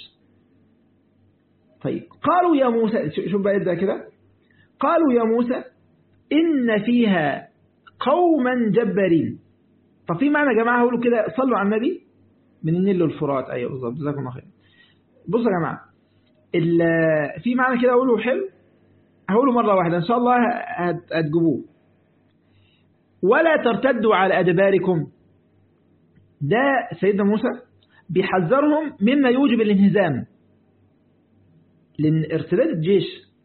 طيب قالوا يا موسى شوف بقى يبدأ كده قالوا يا موسى إن فيها قوما جبارين طب في معنى يا جماعة هقولوا كده صلوا على النبي من النيل للفرات أيوة بالظبط جزاكم الله خير بصوا يا جماعة في معنى كده أقوله حلو هقوله مرة واحدة إن شاء الله هتجيبوه ولا ترتدوا على أدباركم ده سيدنا موسى بيحذرهم مما يوجب الانهزام لأن ارتداد الجيش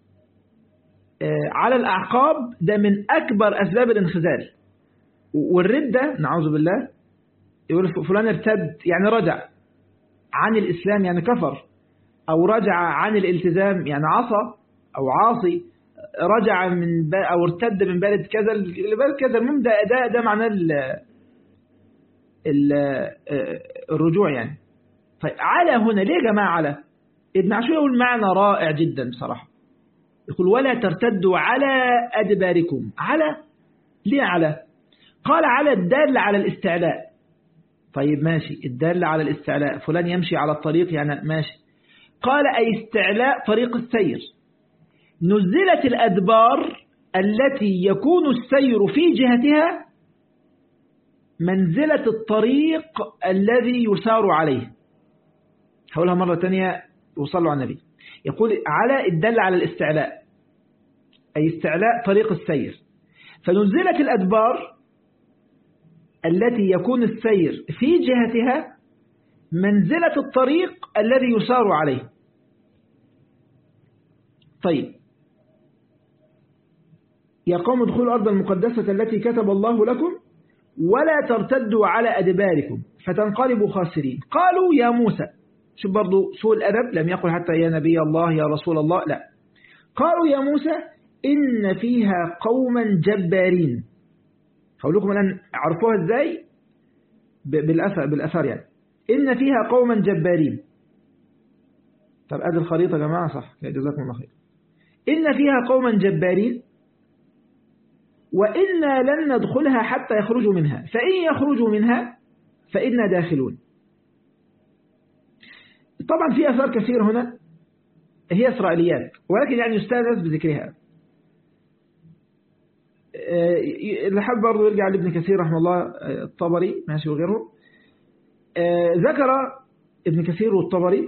على الأعقاب ده من أكبر أسباب الانخزال والردة نعوذ بالله يقول فلان ارتد يعني رجع عن الإسلام يعني كفر أو رجع عن الالتزام يعني عصى أو عاصي رجع من أو ارتد من بلد كذا لبلد كذا المهم ده ده, ده معناه الرجوع يعني طيب على هنا ليه يا جماعة على ابن عاشور يقول معنى رائع جدا بصراحة يقول ولا ترتدوا على أدباركم على ليه على قال على الدال على الاستعلاء طيب ماشي الدال على الاستعلاء فلان يمشي على الطريق يعني ماشي قال أي استعلاء طريق السير نزلت الأدبار التي يكون السير في جهتها منزلة الطريق الذي يسار عليه هقولها مرة تانية وصلوا على النبي يقول على الدل على الاستعلاء أي استعلاء طريق السير فنزلت الأدبار التي يكون السير في جهتها منزلة الطريق الذي يسار عليه طيب يا قوم ادخلوا الأرض المقدسة التي كتب الله لكم ولا ترتدوا على أدباركم فتنقلبوا خاسرين قالوا يا موسى شوف برضو سوء الأدب لم يقل حتى يا نبي الله يا رسول الله لا قالوا يا موسى إن فيها قوما جبارين هقول لكم الآن عرفوها إزاي بالأثر, بالأثر يعني إن فيها قوما جبارين طب أدي الخريطة يا جماعة صح جزاكم الله خير إن فيها قوما جبارين وإنا لن ندخلها حتى يخرجوا منها فإن يخرجوا منها فإنا داخلون طبعا في أثار كثير هنا هي إسرائيليات ولكن يعني يستانس بذكرها لحد برضه يرجع لابن كثير رحمه الله الطبري ماشي وغيره ذكر ابن كثير والطبري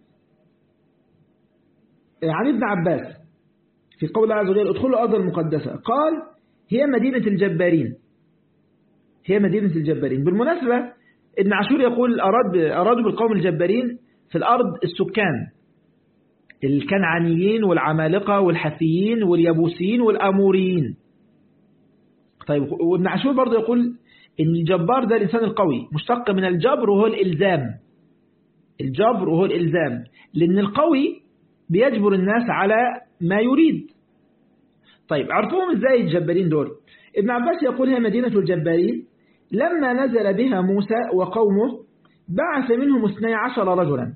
عن ابن عباس في قول الله عز وجل ادخلوا الأرض المقدسة قال هي مدينة الجبارين هي مدينة الجبارين بالمناسبة ابن عاشور يقول أراد أرادوا بالقوم الجبارين في الأرض السكان الكنعانيين والعمالقة والحثيين واليبوسيين والأموريين طيب وابن عاشور برضه يقول إن الجبار ده الإنسان القوي مشتق من الجبر وهو الإلزام الجبر وهو الإلزام لأن القوي بيجبر الناس على ما يريد طيب عرفوهم ازاي الجبارين دول ابن عباس يقول هي مدينة الجبارين لما نزل بها موسى وقومه بعث منهم اثني عشر رجلا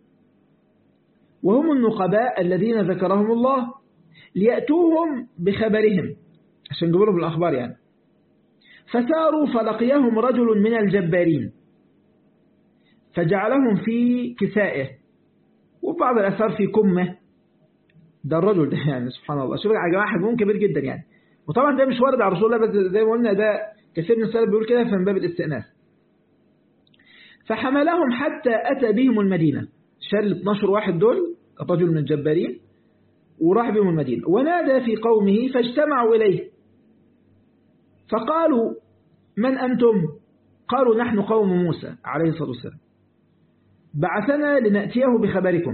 وهم النقباء الذين ذكرهم الله ليأتوهم بخبرهم عشان يجيبوا لهم الأخبار يعني فساروا فلقيهم رجل من الجبارين فجعلهم في كسائه وبعض الأثار في كمه ده الرجل ده يعني سبحان الله شوف يا جماعة حجمهم كبير جدا يعني وطبعا ده مش وارد على رسول الله بس زي ما قلنا ده كثير من السلف بيقول كده فمن باب الاستئناس فحملهم حتى أتى بهم المدينة شال ال 12 واحد دول الرجل من الجبارين وراح بهم المدينة ونادى في قومه فاجتمعوا إليه فقالوا من أنتم قالوا نحن قوم موسى عليه الصلاة والسلام بعثنا لنأتيه بخبركم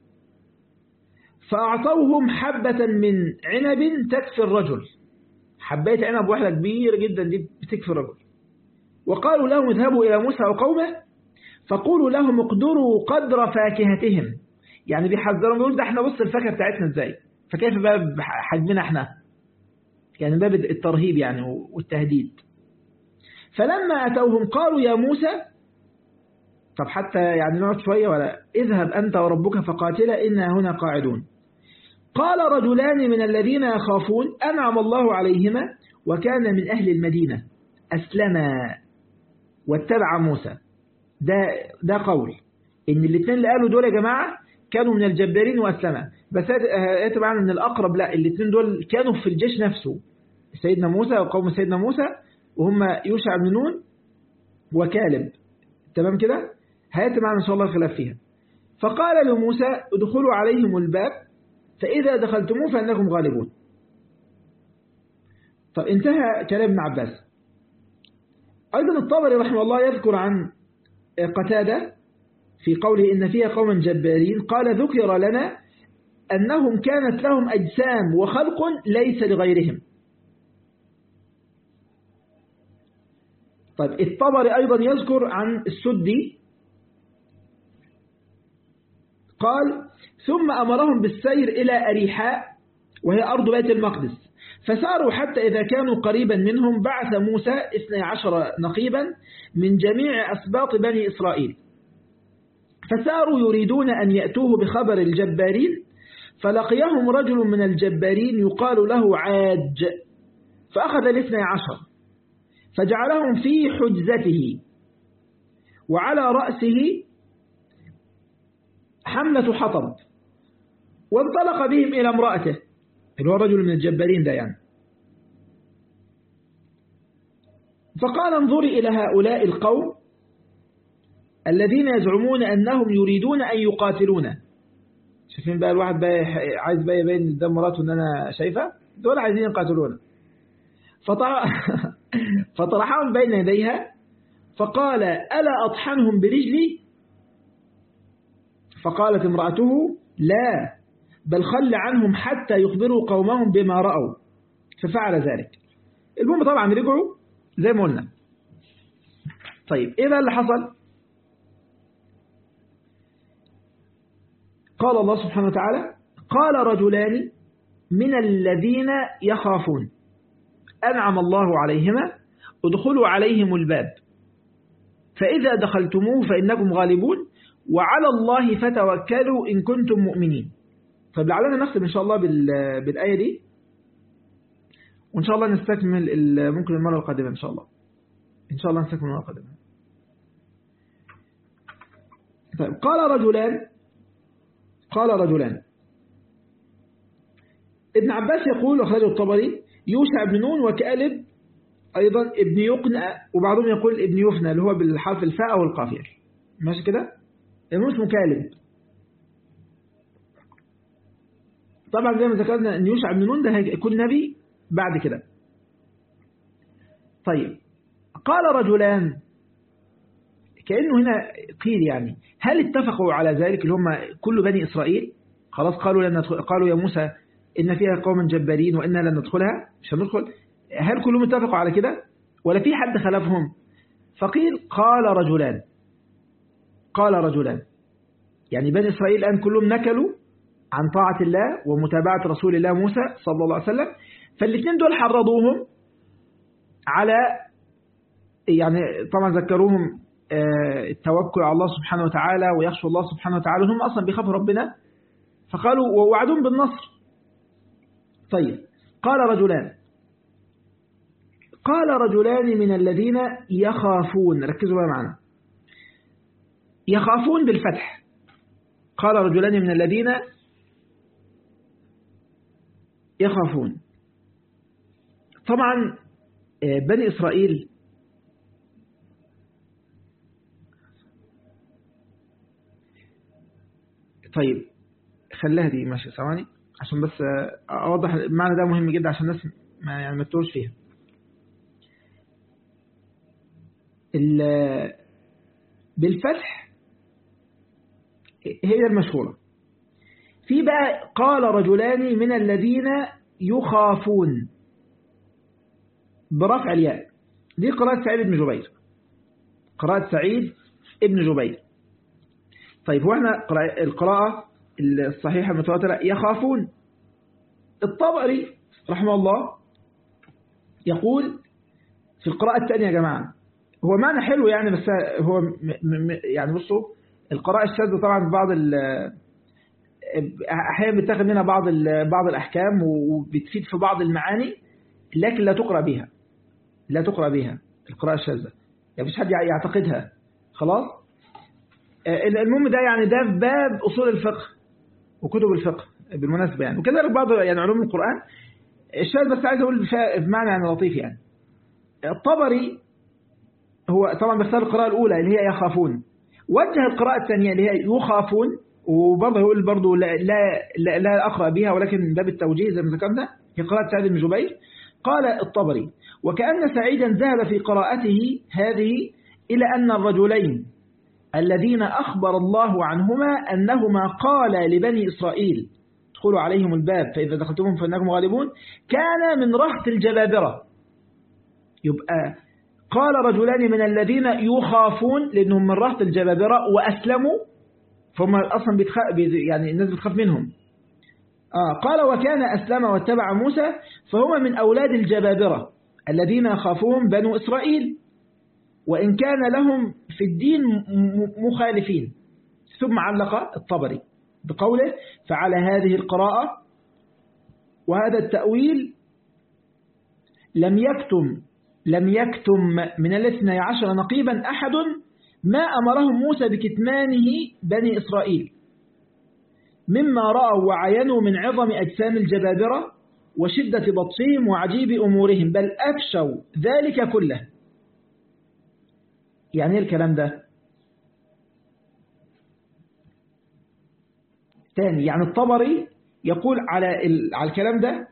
فأعطوهم حبة من عنب تكفي الرجل حباية عنب واحدة كبيرة جدا دي بتكفي الرجل وقالوا لهم اذهبوا إلى موسى وقومه فقولوا لهم اقدروا قدر فاكهتهم يعني بيحذرهم يقول ده احنا بص الفاكهة بتاعتنا ازاي فكيف بقى حجمنا احنا يعني باب الترهيب يعني والتهديد فلما أتوهم قالوا يا موسى طب حتى يعني نقعد شوية ولا اذهب أنت وربك فقاتلا إنا هنا قاعدون قال رجلان من الذين يخافون أنعم الله عليهما وكان من أهل المدينة أسلما واتبع موسى ده, ده قول إن الاثنين اللي قالوا دول يا جماعة كانوا من الجبارين وأسلما بس يتبع أن الأقرب لا الاثنين دول كانوا في الجيش نفسه سيدنا موسى وقوم سيدنا موسى وهم يوشع بن نون وكالب تمام كده هياتي معنا إن شاء الله الخلاف فيها فقال لموسى ادخلوا عليهم الباب فإذا دخلتموه فإنكم غالبون طب انتهى كلام ابن عباس أيضا الطبري رحمه الله يذكر عن قتادة في قوله إن فيها قوما جبارين قال ذكر لنا أنهم كانت لهم أجسام وخلق ليس لغيرهم طيب الطبري أيضا يذكر عن السدي قال ثم أمرهم بالسير إلى أريحاء وهي أرض بيت المقدس فساروا حتى إذا كانوا قريبا منهم بعث موسى 12 نقيبا من جميع أسباط بني إسرائيل فساروا يريدون أن يأتوه بخبر الجبارين فلقيهم رجل من الجبارين يقال له عاج فأخذ الاثنى عشر فجعلهم في حجزته وعلى رأسه حملة حطب وانطلق بهم إلى امرأته اللي هو رجل من الجبارين ده يعني فقال انظري إلى هؤلاء القوم الذين يزعمون أنهم يريدون أن يقاتلون شايفين بقى الواحد بقى عايز بقى يبين قدام مراته ان انا شايفه دول عايزين يقاتلونا فطرح فطرحهم بين يديها فقال ألا أطحنهم برجلي فقالت امرأته لا بل خل عنهم حتى يخبروا قومهم بما رأوا ففعل ذلك المهم طبعا رجعوا زي ما قلنا طيب ايه بقى اللي حصل قال الله سبحانه وتعالى قال رجلان من الذين يخافون أنعم الله عليهما ادخلوا عليهم الباب فإذا دخلتموه فإنكم غالبون وعلى الله فتوكلوا إن كنتم مؤمنين طيب لعلنا نختم إن شاء الله بالآية دي وإن شاء الله نستكمل ممكن المرة القادمة إن شاء الله إن شاء الله نستكمل المرة القادمة طيب قال رجلان قال رجلان ابن عباس يقول أخرجه الطبري يوشع بن نون وكالب أيضا ابن يقنع وبعضهم يقول ابن يفنى اللي هو بالحرف الفاء أو القافية ماشي كده المهم اسمه كالب طبعا زي ما ذكرنا ان يوشع بن نون ده هيكون نبي بعد كده طيب قال رجلان كأنه هنا قيل يعني هل اتفقوا على ذلك اللي هم كل بني إسرائيل خلاص قالوا لن ندخل قالوا يا موسى إن فيها قوما جبارين وإنا لن ندخلها مش هندخل هل كلهم اتفقوا على كده ولا في حد خلفهم فقيل قال رجلان قال رجلان يعني بني إسرائيل الآن كلهم نكلوا عن طاعة الله ومتابعة رسول الله موسى صلى الله عليه وسلم فالاثنين دول حرضوهم على يعني طبعا ذكروهم التوكل على الله سبحانه وتعالى ويخشوا الله سبحانه وتعالى هم أصلا بيخافوا ربنا فقالوا ووعدهم بالنصر طيب قال رجلان قال رجلان من الذين يخافون ركزوا بقى معنا يخافون بالفتح قال رجلان من الذين يخافون طبعا بني إسرائيل طيب خليها دي ماشي ثواني عشان بس أوضح المعنى ده مهم جدا عشان الناس ما يعني ما تتوهش فيها بالفتح هي المشهورة في بقى قال رجلان من الذين يخافون برفع الياء دي قراءة سعيد بن جبير قراءة سعيد ابن جبير طيب هو احنا القراءة الصحيحة المتواترة يخافون الطبري رحمه الله يقول في القراءة الثانية يا جماعة هو معنى حلو يعني بس هو م م يعني بصوا القراءة الشاذة طبعا بعض أحيانا بتاخد منها بعض بعض الأحكام وبتفيد في بعض المعاني لكن لا تقرأ بها لا تقرأ بها القراءة الشاذة يعني مش حد يعتقدها خلاص المهم ده يعني ده في باب أصول الفقه وكتب الفقه بالمناسبة يعني وكذلك بعض يعني علوم القرآن الشاذ بس عايز أقول بمعنى يعني لطيف يعني الطبري هو طبعا بيختار القراءة الأولى اللي هي يخافون وجه القراءة الثانية اللي هي يخافون وبرضه يقول برضه لا, لا, لا, لا أقرأ بها ولكن باب التوجيه زي ما ذكرنا في قراءة سعيد بن جبير قال الطبري وكأن سعيدا ذهب في قراءته هذه إلى أن الرجلين الذين أخبر الله عنهما أنهما قال لبني إسرائيل ادخلوا عليهم الباب فإذا دخلتمهم فإنكم غالبون كان من رهط الجبابرة يبقى قال رجلان من الذين يخافون لأنهم من رهط الجبابرة وأسلموا فهم أصلا بتخ... يعني الناس بتخاف منهم آه قال وكان أسلم واتبع موسى فهم من أولاد الجبابرة الذين يخافون بنو إسرائيل وإن كان لهم في الدين مخالفين ثم علق الطبري بقوله فعلى هذه القراءة وهذا التأويل لم يكتم لم يكتم من الاثنى عشر نقيبا أحد ما أمرهم موسى بكتمانه بني إسرائيل مما رأوا وعينوا من عظم أجسام الجبابرة وشدة بطشهم وعجيب أمورهم بل أفشوا ذلك كله يعني ايه الكلام ده تاني يعني الطبري يقول على على الكلام ده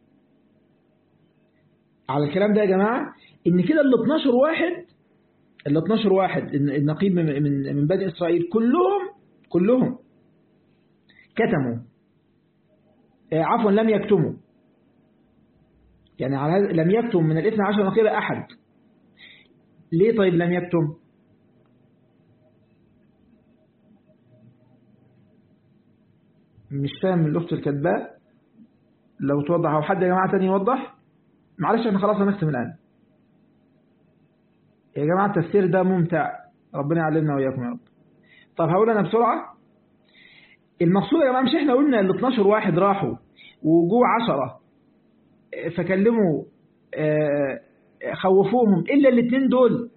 على الكلام ده يا جماعة ان كده ال 12 واحد ال 12 واحد النقيب من من من بني اسرائيل كلهم كلهم كتموا آه، عفوا لم يكتموا يعني على هذا لم يكتم من الاثنى عشر نقيبة أحد ليه طيب لم يكتم مش فاهم من الأخت الكتباء لو توضح أو حد يا جماعة تاني يوضح معلش احنا خلاص هنختم الآن يا جماعة التفسير ده ممتع ربنا يعلمنا وإياكم يا رب طب هقول أنا بسرعة المقصود يا جماعة مش احنا قلنا ال 12 واحد راحوا وجوه 10 فكلموا آه، خوفوهم إلا الاثنين دول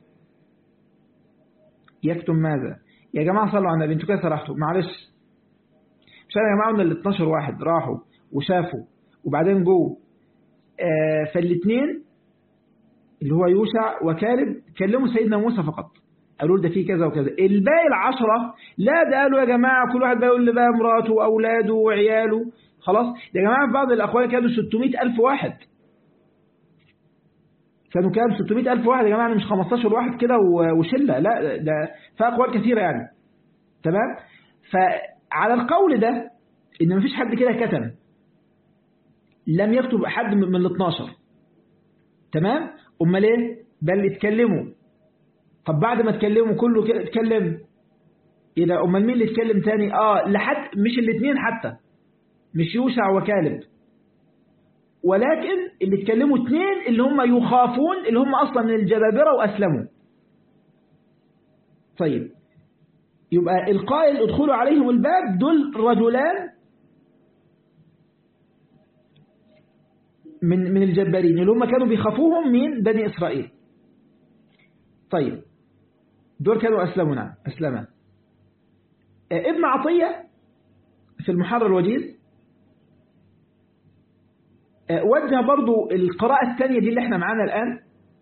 يكتم ماذا يا جماعة صلوا على النبي انتوا كده سرحتوا معلش مش انا يا جماعة قلنا ال 12 واحد راحوا وشافوا وبعدين جو آه، فالاثنين اللي هو يوشع وكالب كلموا سيدنا موسى فقط قالوا له ده فيه كذا وكذا الباقي العشرة لا ده قالوا يا جماعة كل واحد بقى يقول بقى مراته وأولاده وعياله خلاص يا جماعة في بعض الأقوال كانوا 600 ألف واحد كانوا كام 600 ألف واحد يا جماعة مش 15 واحد كده وشلة لا ده في أقوال كثيرة يعني تمام فعلى القول ده إن مفيش حد كده كتم لم يكتب حد من ال 12 تمام امال ايه بل اتكلموا طب بعد ما اتكلموا كله كده اتكلم ايه ده امال مين اللي اتكلم تاني اه لحد مش الاثنين حتى مش يوشع وكالب ولكن اللي اتكلموا اثنين اللي هم يخافون اللي هم اصلا من الجبابرة واسلموا طيب يبقى القائل ادخلوا عليهم الباب دول رجلان من من الجبارين اللي هم كانوا بيخافوهم من بني إسرائيل طيب دول كانوا أسلموا نعم أسلما ابن عطية في المحرر الوجيز وجه برضو القراءة الثانية دي اللي احنا معانا الآن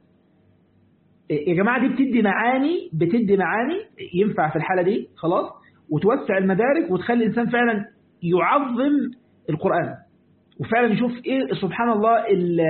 يا جماعة دي بتدي معاني بتدي معاني ينفع في الحالة دي خلاص وتوسع المدارك وتخلي الإنسان فعلا يعظم القرآن وفعلا يشوف ايه سبحان الله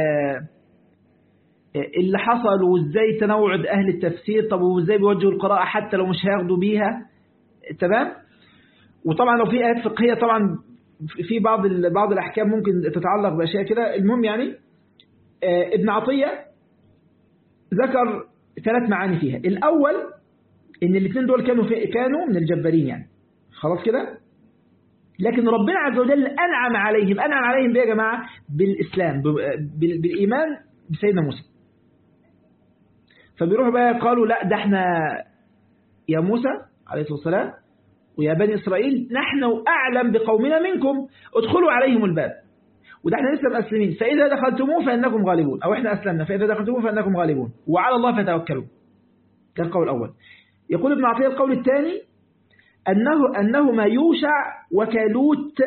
اللي حصل وازاي تنوع اهل التفسير طب وازاي بيوجهوا القراءة حتى لو مش هياخدوا بيها تمام وطبعا لو في ايات فقهية طبعا في بعض بعض الاحكام ممكن تتعلق باشياء كده المهم يعني ابن عطية ذكر ثلاث معاني فيها الاول ان الاثنين دول كانوا في كانوا من الجبارين يعني خلاص كده لكن ربنا عز وجل أنعم عليهم أنعم عليهم بيه يا جماعة بالإسلام بالإيمان بسيدنا موسى فبيروحوا بقى قالوا لا ده احنا يا موسى عليه الصلاة والسلام ويا بني إسرائيل نحن أعلم بقومنا منكم ادخلوا عليهم الباب وده احنا لسه مأسلمين فإذا دخلتموه فإنكم غالبون أو احنا أسلمنا فإذا دخلتموه فإنكم غالبون وعلى الله فتوكلوا ده القول الأول يقول ابن عطية القول الثاني أنه أنهما يوشع وكالوت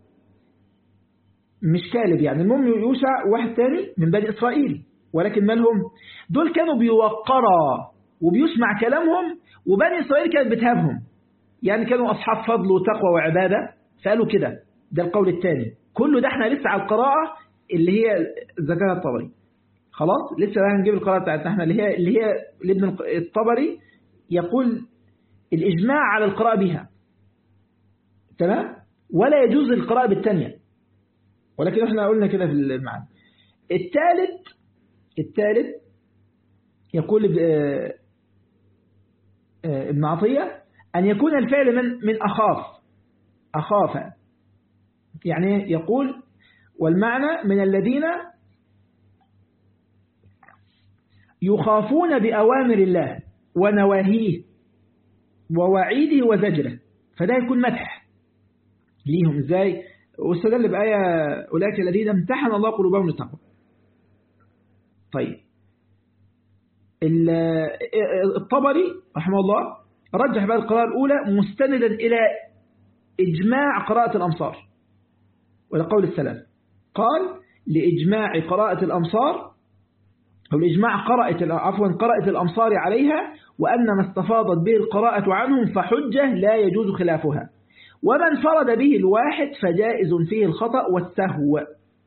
مش كالب يعني المهم يوشع واحد تاني من بني إسرائيل ولكن مالهم دول كانوا بيوقرا وبيسمع كلامهم وبني إسرائيل كانت بتهابهم يعني كانوا أصحاب فضل وتقوى وعبادة فقالوا كده ده القول الثاني كله ده احنا لسه على القراءة اللي هي ذكرها الطبري خلاص لسه بقى هنجيب القراءة بتاعتنا احنا اللي هي اللي هي لابن الطبري يقول الإجماع على القراءة بها تمام ولا يجوز القراءة بالثانية ولكن احنا قلنا كده في المعنى الثالث الثالث يقول ابن عطية أن يكون الفعل من من أخاف أخاف يعني يقول والمعنى من الذين يخافون بأوامر الله ونواهيه ووعيده وزجره فده يكون مدح ليهم ازاي واستدل بآية أولئك الذين امتحن الله قلوبهم للتقوى طيب الطبري رحمه الله رجح بقى القراءة الأولى مستندا إلى إجماع قراءة الأمصار ولقول السلام قال لإجماع قراءة الأمصار أو لإجماع قراءة عفوا قراءة الأمصار عليها وأن ما استفاضت به القراءة عنهم فحجة لا يجوز خلافها ومن فرد به الواحد فجائز فيه الخطأ والسهو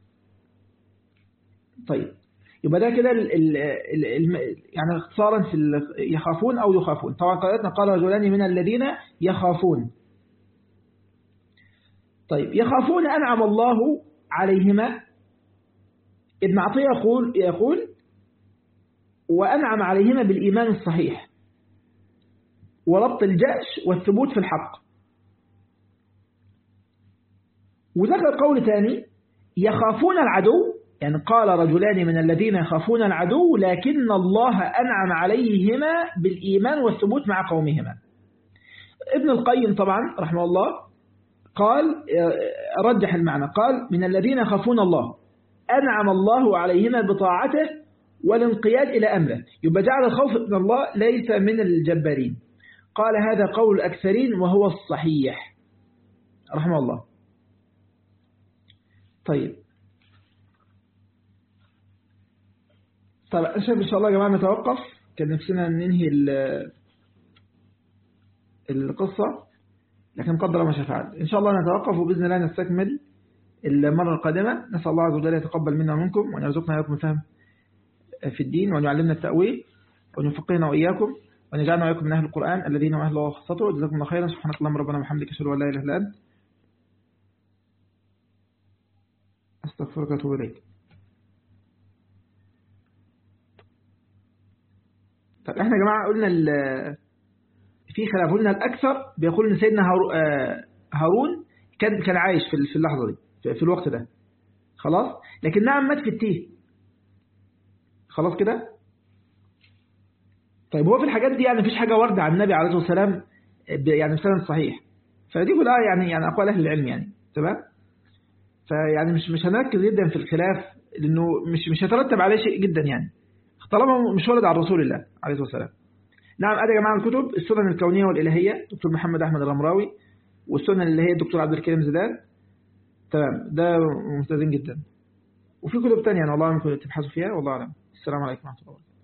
طيب يبقى ده كده يعني اختصارا في يخافون أو يخافون طبعا قرأتنا قال رجلان من الذين يخافون طيب يخافون أنعم الله عليهما ابن عطية يقول يقول وأنعم عليهما بالإيمان الصحيح وربط الجأش والثبوت في الحق وذكر قول ثاني يخافون العدو يعني قال رجلان من الذين يخافون العدو لكن الله أنعم عليهما بالإيمان والثبوت مع قومهما ابن القيم طبعا رحمه الله قال رجح المعنى قال من الذين يخافون الله أنعم الله عليهما بطاعته والانقياد إلى أمره يبقى جعل الخوف من الله ليس من الجبارين قال هذا قول الأكثرين وهو الصحيح رحمه الله طيب طيب أشهد إن شاء الله يا جماعة نتوقف كان نفسنا ننهي القصة لكن قدر ما شاء فعل إن شاء الله نتوقف وبإذن الله نستكمل المرة القادمة نسأل الله عز وجل يتقبل منا ومنكم وأن يرزقنا إياكم الفهم في الدين وأن يعلمنا التأويل وأن يفقهنا وإياكم وأن يجعلنا وإياكم من أهل القرآن الذين هم أهل الله وخاصته جزاكم الله خيرا سبحانك اللهم ربنا وبحمدك أشهد أن لا إله إلا أنت أستغفرك وأتوب إليك طب احنا يا جماعة قلنا في خلاف قلنا الأكثر بيقول إن سيدنا هارون كان كان عايش في اللحظة دي في الوقت ده خلاص لكن نعم مات في التيه خلاص كده طيب هو في الحاجات دي يعني مفيش حاجة واردة عن النبي عليه الصلاة والسلام يعني بسند صحيح فدي كلها يعني يعني أقوال أهل العلم يعني تمام فيعني مش مش هنركز جدا في الخلاف لأنه مش مش هيترتب عليه شيء جدا يعني طالما مش ورد عن رسول الله عليه الصلاة والسلام نعم أدي يا جماعة الكتب السنن الكونية والإلهية دكتور محمد أحمد الرمراوي والسنن اللي هي الدكتور عبد الكريم زيدان تمام ده ممتازين جدا وفي كتب تانية أنا والله ممكن تبحثوا فيها والله أعلم السلام عليكم ورحمة الله وبركاته